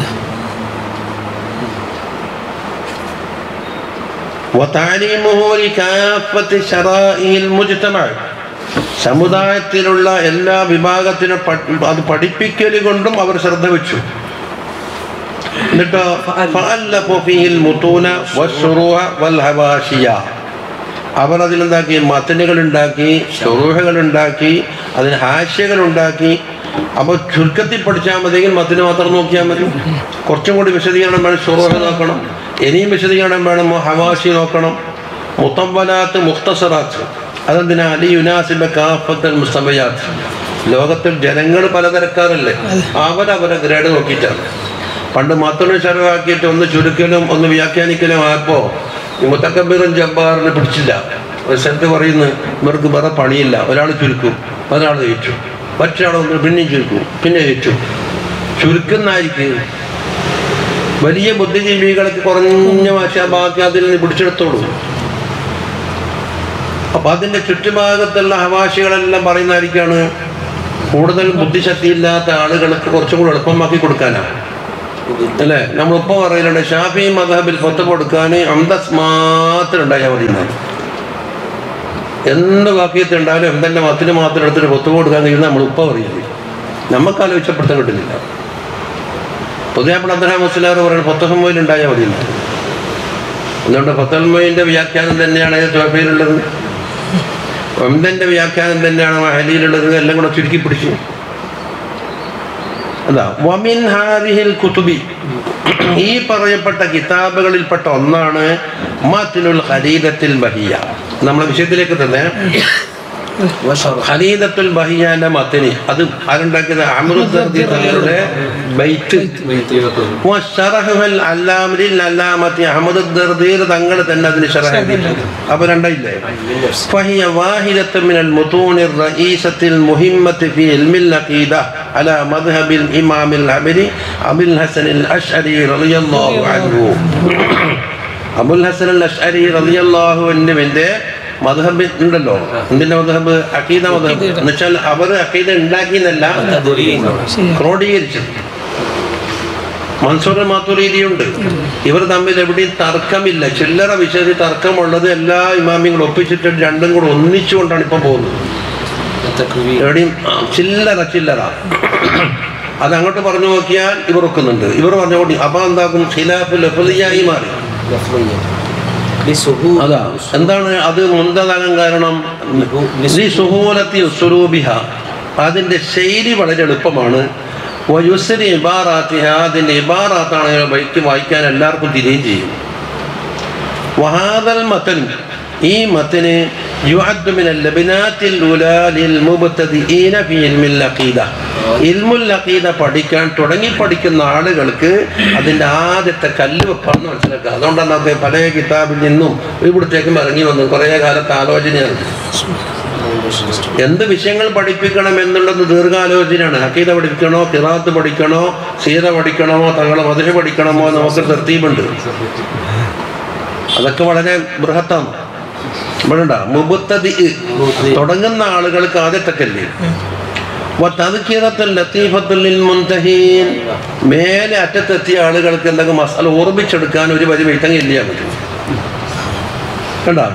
وتعليمه لكافة شرائع المجتمع സമുദായത്തിലുള്ള എല്ലാ വിഭാഗത്തിനും പ- അത് പഠിപ്പിക്കൽ കൊണ്ടും അവർ ശ്രദ്ധ വെച്ചു എന്നിട്ടോ فألفوا فيه المتون والشروح والهواشية അവർ അതിലെന്താക്കി മത്തനുകൾ ഉണ്ടാക്കി ഷുറൂഹകൾ ഉണ്ടാക്കി അതിന് ഹാഷ്യകൾ ഉണ്ടാക്കി അപ്പോൾ ചുരുക്കത്തിൽ പഠിച്ചാൽ മതിയെങ്കിൽ മത്തിന് മാത്രം നോക്കിയാൽ മതി കുറച്ചും കൂടി വിശദീകരണം വേണം ഷുറൂഹ നോക്കണം ഇനിയും വിശദീകരണം വേണം ഹവാഷി നോക്കണം മുത്തമ്പലാത്ത് മുഖ്തസറാത്ത് അതെന്തിനാ അലി യുനാസിബ കാഫത്തൽ മുസ്തമയാത്ത് ലോകത്തിൽ ജനങ്ങൾ പലതരക്കാരല്ലേ അവരവരെ ഗ്രേഡ് നോക്കിയിട്ടാണ് പണ്ട് മത്തണ് ചെലവാക്കിയിട്ട് ഒന്ന് ചുരുക്കലും ഒന്ന് വ്യാഖ്യാനിക്കലും ആയപ്പോൾ ഈ മുത്തക്കബീറും ജബ്ബാറിനെ പിടിച്ചില്ല ഒരു സ്ഥലത്ത് പറയുന്നു ഇവർക്ക് വേറെ പണിയില്ല ഒരാൾ ചുരുക്കും ഒരാൾ കയറ്റും മറ്റൊരാൾ വന്ന് പിന്നെയും ചുരുക്കും പിന്നെ കയറ്റും ചുരുക്കുന്നായിരിക്കും വലിയ ബുദ്ധിജീവികൾക്ക് കുറഞ്ഞ ഭാഷ ബാക്കി അതിൽ നിന്ന് പിടിച്ചെടുത്തോളൂ അപ്പൊ അതിന്റെ ചുറ്റുഭാഗത്തുള്ള ഹവാശികളെല്ലാം പറയുന്നതായിരിക്കാണ് കൂടുതൽ ബുദ്ധിശക്തി ഇല്ലാത്ത ആളുകൾക്ക് കുറച്ചും കൂടെ എളുപ്പമാക്കി കൊടുക്കാനാണ് അല്ലേ നമ്മൾ ഇപ്പൊ പറയലുണ്ട് ഷാഫി മദഹബിൽ ഫത്ത് കൊടുക്കാൻ അന്തസ് മാത്രം ഉണ്ടായാൽ മതി എന്നാണ് എന്ത് വാക്യത്തിൽ ഉണ്ടായാലും എന്തെല്ലാം മത്തിന് മാത്രം എടുത്തിട്ട് ഫത്ത് കൊടുക്കാൻ കഴിയുന്ന നമ്മൾ ഉപ്പ പറയുന്നത് നമുക്ക് ആലോചിച്ചപ്പെടുത്താൻ കിട്ടുന്നില്ല പുതിയപ്പോൾ അദ്ദേഹം മുസ്ലാർ പറയുന്നത് ഫത്തഹമ്മയിൽ ഉണ്ടായാൽ മതി എന്നാണ് അതുകൊണ്ട് ഫത്തൽമയിൻ്റെ വ്യാഖ്യാനം തന്നെയാണ് ചോഫയിലുള്ളത് ഒമ്പൻ്റെ വ്യാഖ്യാനം തന്നെയാണ് മഹലിയിലുള്ളത് എല്ലാം കൂടെ ചുരുക്കി പിടിച്ചു അതാ വമിൻ ഹാദിഹിൽ കുത്തുബി ഈ പറയപ്പെട്ട കിതാബുകളിൽപ്പെട്ട ഒന്നാണ് മത്തിനുൽ ഖരീദത്തിൽ ബഹിയ നമ്മളെ വിഷയത്തിലേക്ക് തന്നെ ഖലീദത്തുൽ ബഹിയാന്റെ മത്തിന് അത് ആരുണ്ടാക്കിയത് അമൃതർദി തങ്ങളുടെ ബൈത്ത് വശറഹുൽ അല്ലാമരിൽ അല്ലാമത്തി അഹമ്മദ് ദർദീർ തങ്ങൾ തന്നെ അതിന് ഷറഹിട്ടുണ്ട് അപ്പൊ രണ്ടായില്ലേ فهي واحدة من المتون الرئيسة المهمة في علم العقيدة على مذهب الإمام العبري أبي الحسن الأشعري رضي الله عنه أبو الحسن الأشعري رضي الله عنه മധബ് ഉണ്ടല്ലോ എന്തിന്റെ മധബ് അക്കീദ മധബ് എന്ന് വെച്ചാൽ അവർ അക്കീദ ഉണ്ടാക്കിയെന്നല്ല ക്രോഡീകരിച്ചത് മൻസൂർ മാത്തുരീതിയുണ്ട് ഇവർ തമ്മിൽ എവിടെയും തർക്കമില്ല ചില്ലറ വിഷയത്തിൽ തർക്കമുള്ളത് എല്ലാ ഇമാമികളും ഒപ്പിച്ചിട്ട് രണ്ടും കൂടെ ഒന്നിച്ചുകൊണ്ടാണ് ഇപ്പം പോകുന്നത് എവിടെയും ആ, ചില്ലറ ചില്ലറ അത് അങ്ങോട്ട് പറഞ്ഞു നോക്കിയാൽ ഇവർ ഒക്കുന്നുണ്ട് ഇവർ പറഞ്ഞുകൊണ്ട് അപ്പൊ എന്താക്കും ഖിലാഫ് ലഫ്ലിയായി മാറി അതാ എന്താണ് അത് മുന്തതാകാൻ കാരണം ലി സുഹൂലത്തി ഉസ്സൂബിഹ അതിന്റെ ശൈലി വളരെ എളുപ്പമാണ് വയുസരി ഇബാറാത്തിഹ അതിന്റെ ഇബാറാത്താണെങ്കിൽ ബൈക്ക് വായിക്കാൻ എല്ലാവർക്കും തിരിയും ചെയ്യും വഹാദൽ മത്തൻ ഈ മത്തിന് യുഅദ്ദു മിനൽ ലബിനാത്തിൽ ഉലാ ലിൽ മുബ്തദിഈന ഫീ ഇൽമിൽ അഖീദ ഇൽമുൽ അഖീദ പഠിക്കാൻ തുടങ്ങി പഠിക്കുന്ന ആളുകൾക്ക് അതിന്റെ ആദ്യത്തെ കല്ല് വെപ്പാന്ന് മനസ്സിലാക്കുക അതുകൊണ്ടാണ് അത് പല കിതാബിൽ നിന്നും ഇവിടത്തേക്കും ഇറങ്ങി വന്നു കുറേ കാലത്തെ ആലോചനയാണ് എന്ത് വിഷയങ്ങൾ പഠിപ്പിക്കണം എന്നുള്ളത് ദീർഘാലോചനയാണ് ഹക്കീത പഠിക്കണോ കിറാത്ത് പഠിക്കണോ സീത പഠിക്കണമോ തങ്ങളെ മധുര പഠിക്കണമോ നമുക്ക് തർത്തീബുണ്ട് അതൊക്കെ വളരെ ബൃഹത്താണ് ഇവിടെ മുബത്തതി തുടങ്ങുന്ന ആളുകൾക്ക് ആദ്യത്തെ കല്ല് വതദ്കിറത്തുൽ ലത്തീഫത്തുൽ ലിൽ മുൻതഹീൻ മേലെ അറ്റത്തെത്തിയ ആളുകൾക്ക് എന്തെങ്കിലും മസാല ഓർമ്മിച്ചെടുക്കാൻ ഒരു വരി വെയിറ്റങ്ങില്ല പറ്റും കണ്ടോ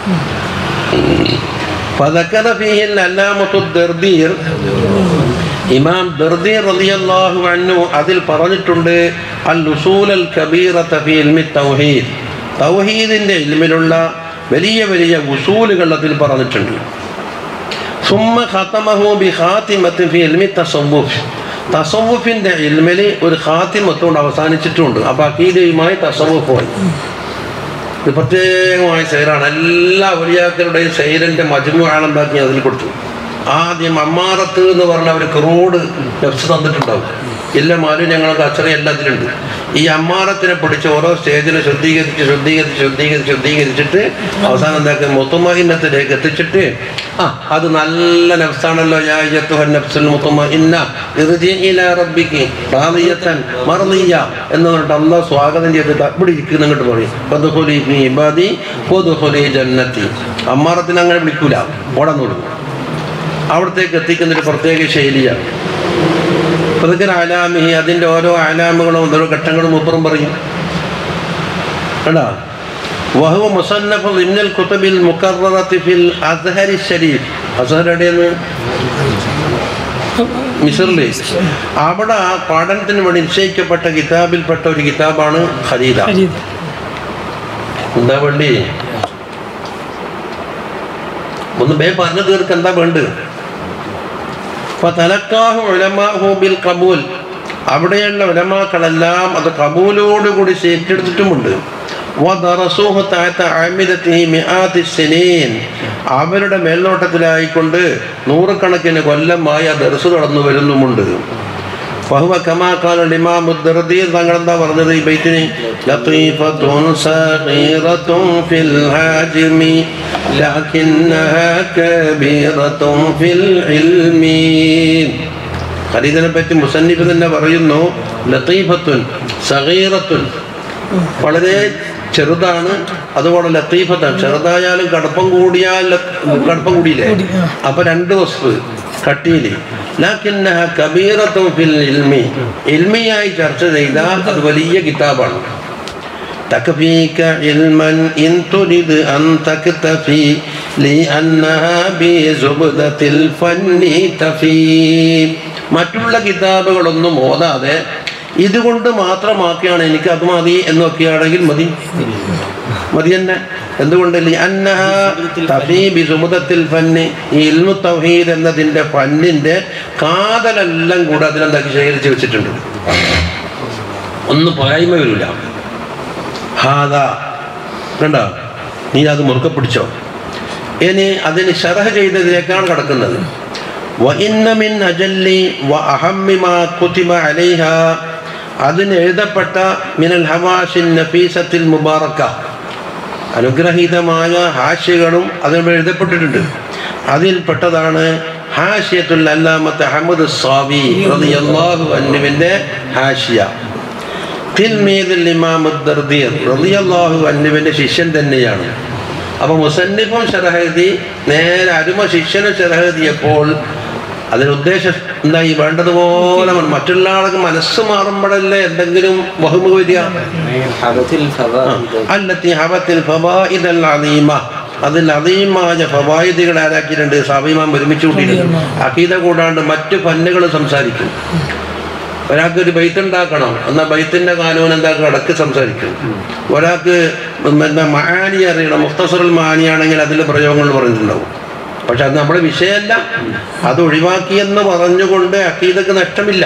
فذكر فيه العلامة الدردير ഇമാം ദർദീർ റളിയല്ലാഹു അൻഹു അതിൽ പറഞ്ഞിട്ടുണ്ട് അൽ ഉസൂൽ അൽ കബീറത ഫി ഇൽമി തൗഹീദ് തൗഹീദിന്റെ ഇൽമിലുള്ള വലിയ വലിയ ഉസൂലുകൾ അതിൽ പറഞ്ഞിട്ടുണ്ട് ثم ختمه بخاتمة في علم التصوف തസവുഫിന്റെ ഇൽമിൽ ഒരു ഖാത്തിമത്തോണ്ട് അവസാനിച്ചിട്ടുണ്ട് അപ്പൊ അക്കീദയുമായി തസവുഫ് പോയി ഇത് പ്രത്യേകമായ സൈറാണ് എല്ലാ വലിയാക്കളുടെയും സൈരന്റെ മജ്മുആണെന്താക്കി അതിൽ കൊടുത്തു ആദ്യം അമ്മാറത്ത് എന്ന് പറഞ്ഞ ഒരു ക്രോഡ് നെഫ്സ് തന്നിട്ടുണ്ടാവും ഇല്ല മാലു ഞങ്ങൾക്ക് അച്ചറ എല്ലാത്തിലുണ്ട് ഈ അമ്മാറത്തിനെ പിടിച്ച് ഓരോ സ്റ്റേജിനെ ശുദ്ധീകരിച്ച് ശുദ്ധീകരിച്ച് ശുദ്ധീകരിച്ച് ശുദ്ധീകരിച്ചിട്ട് അവസാനം എന്താക്കുക മുത്തുമഹിന്നത്തിലേക്ക് എത്തിച്ചിട്ട് ആ അത് നല്ല നെഫ്സാണല്ലോ യാ അയ്യത്തുഹൻ നഫ്സുൽ മുത്തുമഹിന്ന ഇർജി ഇലാ റബ്ബിക്ക് റാദിയത്തൻ മർദിയ എന്ന് പറഞ്ഞിട്ട് അള്ളാഹ് സ്വാഗതം ചെയ്തിട്ട് ഇവിടെ ഇരിക്കുന്ന അങ്ങോട്ട് പറയും ഫദ്ഖുലി ഫീ ഇബാദി വദ്ഖുലി ജന്നത്തി അമ്മാറത്തിന് അങ്ങനെ വിളിക്കൂല ഓടാൻ തുടങ്ങും അവിടത്തേക്ക് എത്തിക്കുന്ന ഒരു പ്രത്യേക ശൈലിയാണ് പ്രതികര ആലാമിഹി അതിൻ്റെ ഓരോ ആലാമുകളും ഓരോ ഘട്ടങ്ങളും മുപ്പറും പറയും കണ്ടാ വഹുവ മുസന്നഫ് ഇന്നൽ കുത്തബിൽ മുക്കറത്തി ഫിൽ അസ്ഹരി ഷരീഫ് അസ്ഹർ എവിടെയെന്ന് മിസറിലെ അവിടെ ആ പഠനത്തിന് വേണ്ടി നിശ്ചയിക്കപ്പെട്ട കിതാബിൽപ്പെട്ട ഒരു കിതാബാണ് ഖരീദ ഹരീത് എന്താ വേണ്ടി ഒന്ന് ബേ പറഞ്ഞു തീർക്ക് എന്താ വേണ്ടത് ഫതലക്കാഹു ഉലമാഹു ബിൽ കബൂൽ അവിടെയുള്ള ഉലമാക്കളെല്ലാം അത് കബൂലോടുകൂടി ഏറ്റെടുത്തിട്ടുമുണ്ട് വദറസൂഹു തഅത ആമിദത്തിഹി മിആത്തി സിനീൻ അവരുടെ മേൽനോട്ടത്തിലായിക്കൊണ്ട് നൂറുകണക്കിന് കൊല്ലമായി ആ ദർസ് നടന്നു വരുന്നുമുണ്ട് فهو كما قال الإمام الدردي തങ്ങൾ എന്താ പറഞ്ഞത് ഈ ബൈറ്റിന് لطيفة صغيرة في الحجم لكنها كبيرة في العلم ഖലീദിനെ പറ്റി മുസന്നിഫ് തന്നെ പറയുന്നു ലത്തീഫത്തുൻ സഗീറത്തുൻ വളരെ ചെറുതാണ് അതുപോലെ ലത്തീഫത്താണ് ചെറുതായാലും കടപ്പം കൂടിയാൽ ല- കടപ്പം കൂടിയില്ലേ കൂടി, ആ. അപ്പൊ രണ്ട് വസ്തു കട്ടിയില് ലാക്കിന്നഹ കബീറത്തും ഫിൽ ഇൽമി ഇൽമിയായി ചർച്ച ചെയ്താൽ അത് വലിയ കിതാബാണ് تكفيك علما إن تريد أن تكتفي لأنها بزبدة الفن تفي മറ്റുള്ള കിതാബുകളൊന്നും ഓതാതെ ഇതുകൊണ്ട് മാത്രമാക്കിയാണ് എനിക്ക് അത് മതി എന്നൊക്കെയാണെങ്കിൽ മതി മതി തന്നെ എന്തുകൊണ്ട് ലിഅന്നഹ തഫീ ബിസുമുദത്തിൽ ഫന്ന് ഈ ഇൽമു തൗഹീദ് എന്നതിൻ്റെ ഫന്നിൻ്റെ കാതലെല്ലാം കൂടെ അതിനെന്താക്കി ശേഖരിച്ച് വെച്ചിട്ടുണ്ട് ഒന്നും പോരായ്മ വരില്ല ഹാദ കണ്ട നീ അത് മുറുക്കെ പിടിച്ചോ ഇനി അതിന് ഷറഹ് ചെയ്തതിലേക്കാണ് കിടക്കുന്നത് وإن من أجل وأهم ما كتب عليها അതിന് എഴുതപ്പെട്ട മിനൽ ഹവാഷിൻ നഫീസത്തിൽ മുബാറക്ക അനുഗ്രഹീതമായ ഹാഷ്യകളും അതിന് എഴുതപ്പെട്ടിട്ടുണ്ട് അതിൽപ്പെട്ടതാണ് ഹാഷ്യത്തുൽ അല്ലാമത്ത് അഹമ്മദ് സ്വാബി റളിയല്ലാഹു അൻഹുവിൻ്റെ ഹാഷ്യ തിൽമീദുൽ ഇമാം ഉദ്ദർദീർ റളിയല്ലാഹു അൻഹുവിൻ്റെ ശിഷ്യൻ തന്നെയാണ് അപ്പോൾ മുസന്നിഫും ഷറഹദി നേരെ അരുമ ശിഷ്യനും ഷറഹദിയപ്പോൾ അതിന് ഉദ്ദേശം എന്താ ഈ വേണ്ടതുപോലെ മറ്റുള്ള ആൾക്ക് മനസ്സ് മാറുമ്പോഴല്ലേ എന്തെങ്കിലും ബഹുമുഖ വരിക حبت الفوائد അല്ലത്തി ഹബത്തിൽ ഫവായിദൽ അലീമ അതിൽ അലീമായ ഫവായിദുകൾ ആരാക്കിയിട്ടുണ്ട് സാബിമാൻ ഒരുമിച്ച് കൂട്ടിയിട്ടുണ്ട് അഖീദ കൂടാണ്ട് മറ്റു ഫന്നുകൾ സംസാരിക്കും ഒരാൾക്ക് ഒരു ബൈത്ത് ഉണ്ടാക്കണം എന്നാൽ ബൈത്തിന്റെ കാനൂൻ എന്താക്കും ഇടക്ക് സംസാരിക്കും ഒരാൾക്ക് എന്താ മാനി അറിയണം മുഖ്തസറുൽ മാനിയാണെങ്കിൽ അതിൽ പ്രയോഗങ്ങൾ പറഞ്ഞിട്ടുണ്ടാവും പക്ഷെ അത് നമ്മുടെ വിഷയമല്ല അത് ഒഴിവാക്കിയെന്ന് പറഞ്ഞുകൊണ്ട് അക്കീദക്ക് നഷ്ടമില്ല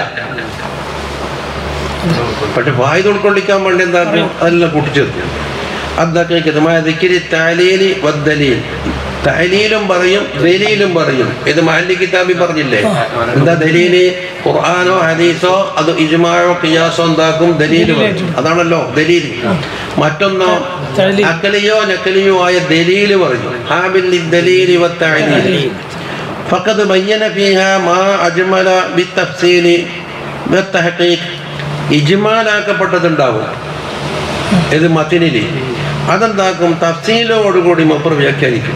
പക്ഷെ ഫായ്ദ ഉൾക്കൊള്ളിക്കാൻ വേണ്ടി എന്താക്കും അതെല്ലാം കൂട്ടിച്ചേർക്കും അതൊക്കെ കൃത്യമായ ദിക്കിരി താലീലി വദ്ദലീൽ തഹലീലും പറയും ദലീലും പറയും ഇത് മഹല്ലി കിതാബി പറഞ്ഞില്ലേ എന്താ ദലീല് ഖുർആാനോ ഹദീസോ അത് ഇജ്മാഴോ ഖിയാസോ എന്താക്കും ദലീല് പറയും അതാണല്ലോ ദലീല് മറ്റൊന്നോ തഅലീൽ. അക്കലിയോ നക്കലിയോ ആയ ദലീല് പറയും ഹാബിൽ ദലീലി വത്തഅലീൽ فقد بين فيها ما أجمل بالتفصيل بالتحقيق ഇജ്മാലാക്കപ്പെട്ടതുണ്ടാവും ഇത് മത്തിനില് അതെന്താക്കും തഫ്സീലോടുകൂടി മുപ്പർ വ്യാഖ്യാനിക്കും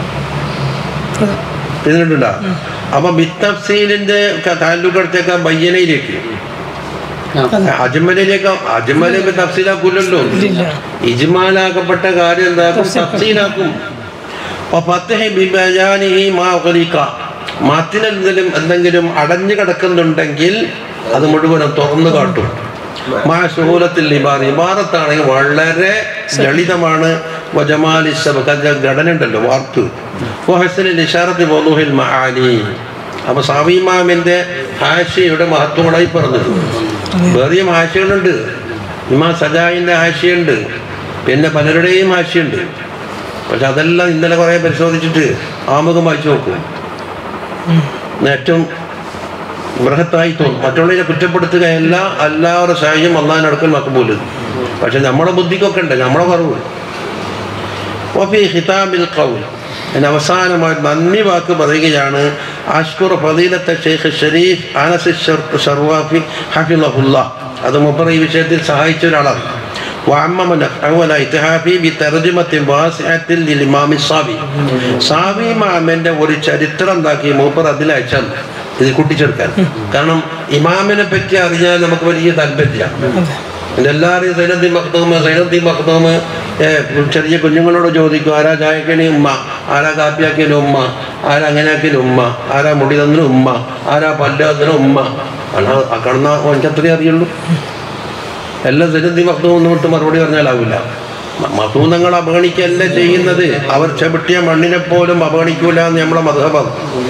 ഇതിനുണ്ടാ അപ്പൊ ബിത്തഫ്സീലിന്റെ താലൂക്കടുത്തേക്ക് ബയ്യനയിലേക്ക് അജ്മലിലേക്ക് അജ്മലിലേക്ക് തഫ്സീലാക്കൂലല്ലോ ഇല്ല ഇജ്മാലാക്കപ്പെട്ട കാര്യം എന്താക്കും തഫ്സീലാക്കും അപ്പൊ ഫത്ഹി ബിബയാനിഹി മാ ഉഖലിക. മത്തിനെന്തെങ്കിലും എന്തെങ്കിലും അടഞ്ഞു കിടക്കുന്നുണ്ടെങ്കിൽ അത് മുഴുവനും തുറന്നു കാട്ടും മാ സുഹൂലത്തിൽ ഇബാർ ഇബാറത്താണെങ്കിൽ വളരെ ലളിതമാണ് വജമാലി സബക ഘടന ഉണ്ടല്ലോ വാർത്ത് വഹസനിൽ ഇഷാറത്ത് വധുഹിൽ മഹാലി അപ്പൊ സാവിമാമിന്റെ ഹാഷിയുടെ മഹത്വങ്ങളായി പറഞ്ഞിട്ടുണ്ട് വേറെയും ഹാഷികളുണ്ട് ഇമാ സജായിന്റെ ഹാഷിയുണ്ട് പിന്നെ പലരുടെയും ഹാഷിയുണ്ട് പക്ഷെ അതെല്ലാം ഇന്നലെ കുറേ പരിശോധിച്ചിട്ട് ആമുഖം വായിച്ചു നോക്കും ഇന്ന് ഏറ്റവും ബൃഹത്തായി തോന്നും മറ്റുള്ളവരെ കുറ്റപ്പെടുത്തുകയല്ല എല്ലാവരുടെ സഹായം അള്ളാഹിനടുക്കൽ മക്കബൂല് പക്ഷെ നമ്മുടെ ബുദ്ധിക്കൊക്കെ ഉണ്ട് നമ്മുടെ കുറവ് വഫി ഹിതാബിൽ ഖൗൽ അതിന് അവസാനമായി നന്ദി വാക്ക് പറയുകയാണ് അഷ്കുർ ഫദീലത്തെ ഷെയ്ഖ് ഷരീഫ് അനസ് ഷർ- ഷർവാഫി ഹഫിളഹുല്ല അത് മുപ്പർ ഈ വിഷയത്തിൽ സഹായിച്ച ഒരാളാണ് وعمم نفعه ولا اتهافي بترجمة واسعة للإمام الصابي സാവി മാമന്റെ ഒരു ചരിത്രം എന്താക്കി മൂപ്പർ അതിൽ അയച്ചാൽ ഇത് കൂട്ടിച്ചേർക്കാൻ കാരണം ഇമാമിനെ പറ്റി അറിഞ്ഞാൽ നമുക്ക് വലിയ താല്പര്യമാണ് ഇതെല്ലാവരും സൈനദ്ദീൻ മഖ്ദൂമ് സൈനദ്ദീൻ മഖ്ദൂമ് ഏ, ചെറിയ കുഞ്ഞുങ്ങളോട് ചോദിക്കും ആരാ ചായക്കണി ഉമ്മ ആരാ കാപ്പിയാക്കിയതിന് ഉമ്മ ആരാ അങ്ങനെ ആക്കിയതിന് ഉമ്മ ആരാ മുടി തന്നതിന് ഉമ്മ ആരാ പല്ല് തന്നതിന് ഉമ്മ ആണ് ആ കാണുന്ന എനിക്ക് അത്രേ അറിയുള്ളൂ എല്ലാം സൈനദ്ദീൻ മഖ്ദൂം എന്ന് വിട്ട് മറുപടി പറഞ്ഞാലാവില്ല മധൂനങ്ങൾ അവഗണിക്കല്ല ചെയ്യുന്നത് അവർ ചവിട്ടിയ മണ്ണിനെ പോലും അവഗണിക്കൂല എന്ന് നമ്മളെ മധുഹബം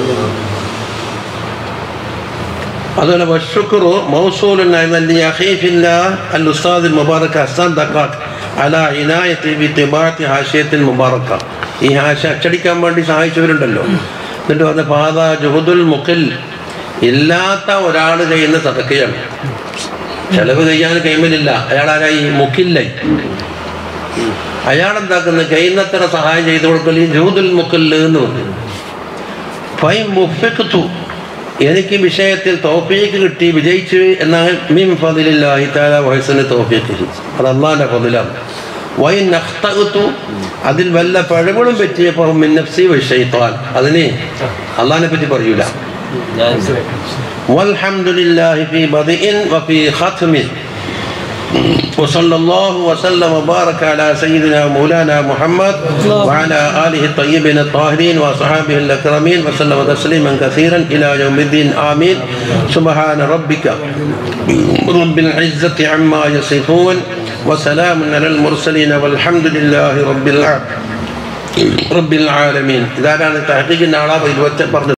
അതുപോലെ വഷുക്കുറു മൗസൂലുണ്ടായിരുന്ന അഖീഫില്ല അൽ ഉസ്താദ് മുബാറക്ക് ഹസാൻ ദക്കാത്ത് അല ഇനായത്തി ബി തിബാത്തി ഹാഷിയത്തിൽ മുബാറക്ക ഈ ഹാഷ അച്ചടിക്കാൻ വേണ്ടി സഹായിച്ചവരുണ്ടല്ലോ എന്നിട്ട് പറഞ്ഞ പാത ജുഹുദുൽ മുഖിൽ ഇല്ലാത്ത ഒരാൾ ചെയ്യുന്ന സതക്കയാണ് ചെലവ് ചെയ്യാൻ കൈമലില്ല അയാൾ ആരായി മുക്കില്ലായി അയാൾ എന്താക്കുന്ന കഴിയുന്നത്ര സഹായം ചെയ്തു കൊടുക്കൽ ഈ ജൂതുൽ മുക്കല്ല് എന്ന് പറയും ഫൈ മുഫിഖ്തു എനിക്ക് വിഷയത്തിൽ തോഫീക്ക് കിട്ടി വിജയിച്ചു എന്നാൽ മീം ഫതിലില്ലാഹി തആല വഹസന് തോഫീക്ക് അത് അള്ളാഹിൻ്റെ ഫതിലാണ് വൈ നഖ്തഅതു അതിൽ വല്ല പഴകളും പറ്റിയപ്പോൾ മിൻ നഫ്സി വശൈത്താൻ അതിന് അള്ളാഹിനെ പറ്റി പറയൂല والحمد لله في بدء وفي ختم وصلى الله وسلم وبارك على سيدنا مولانا محمد وعلى آله الطيبين الطاهرين وصحابه الأكرمين وسلم تسليما كثيرا إلى يوم الدين آمين سبحان ربك رب العزة عما يصفون وسلام على المرسلين والحمد لله رب العالمين رب العالمين إذا كان تحقيق النعراب إذ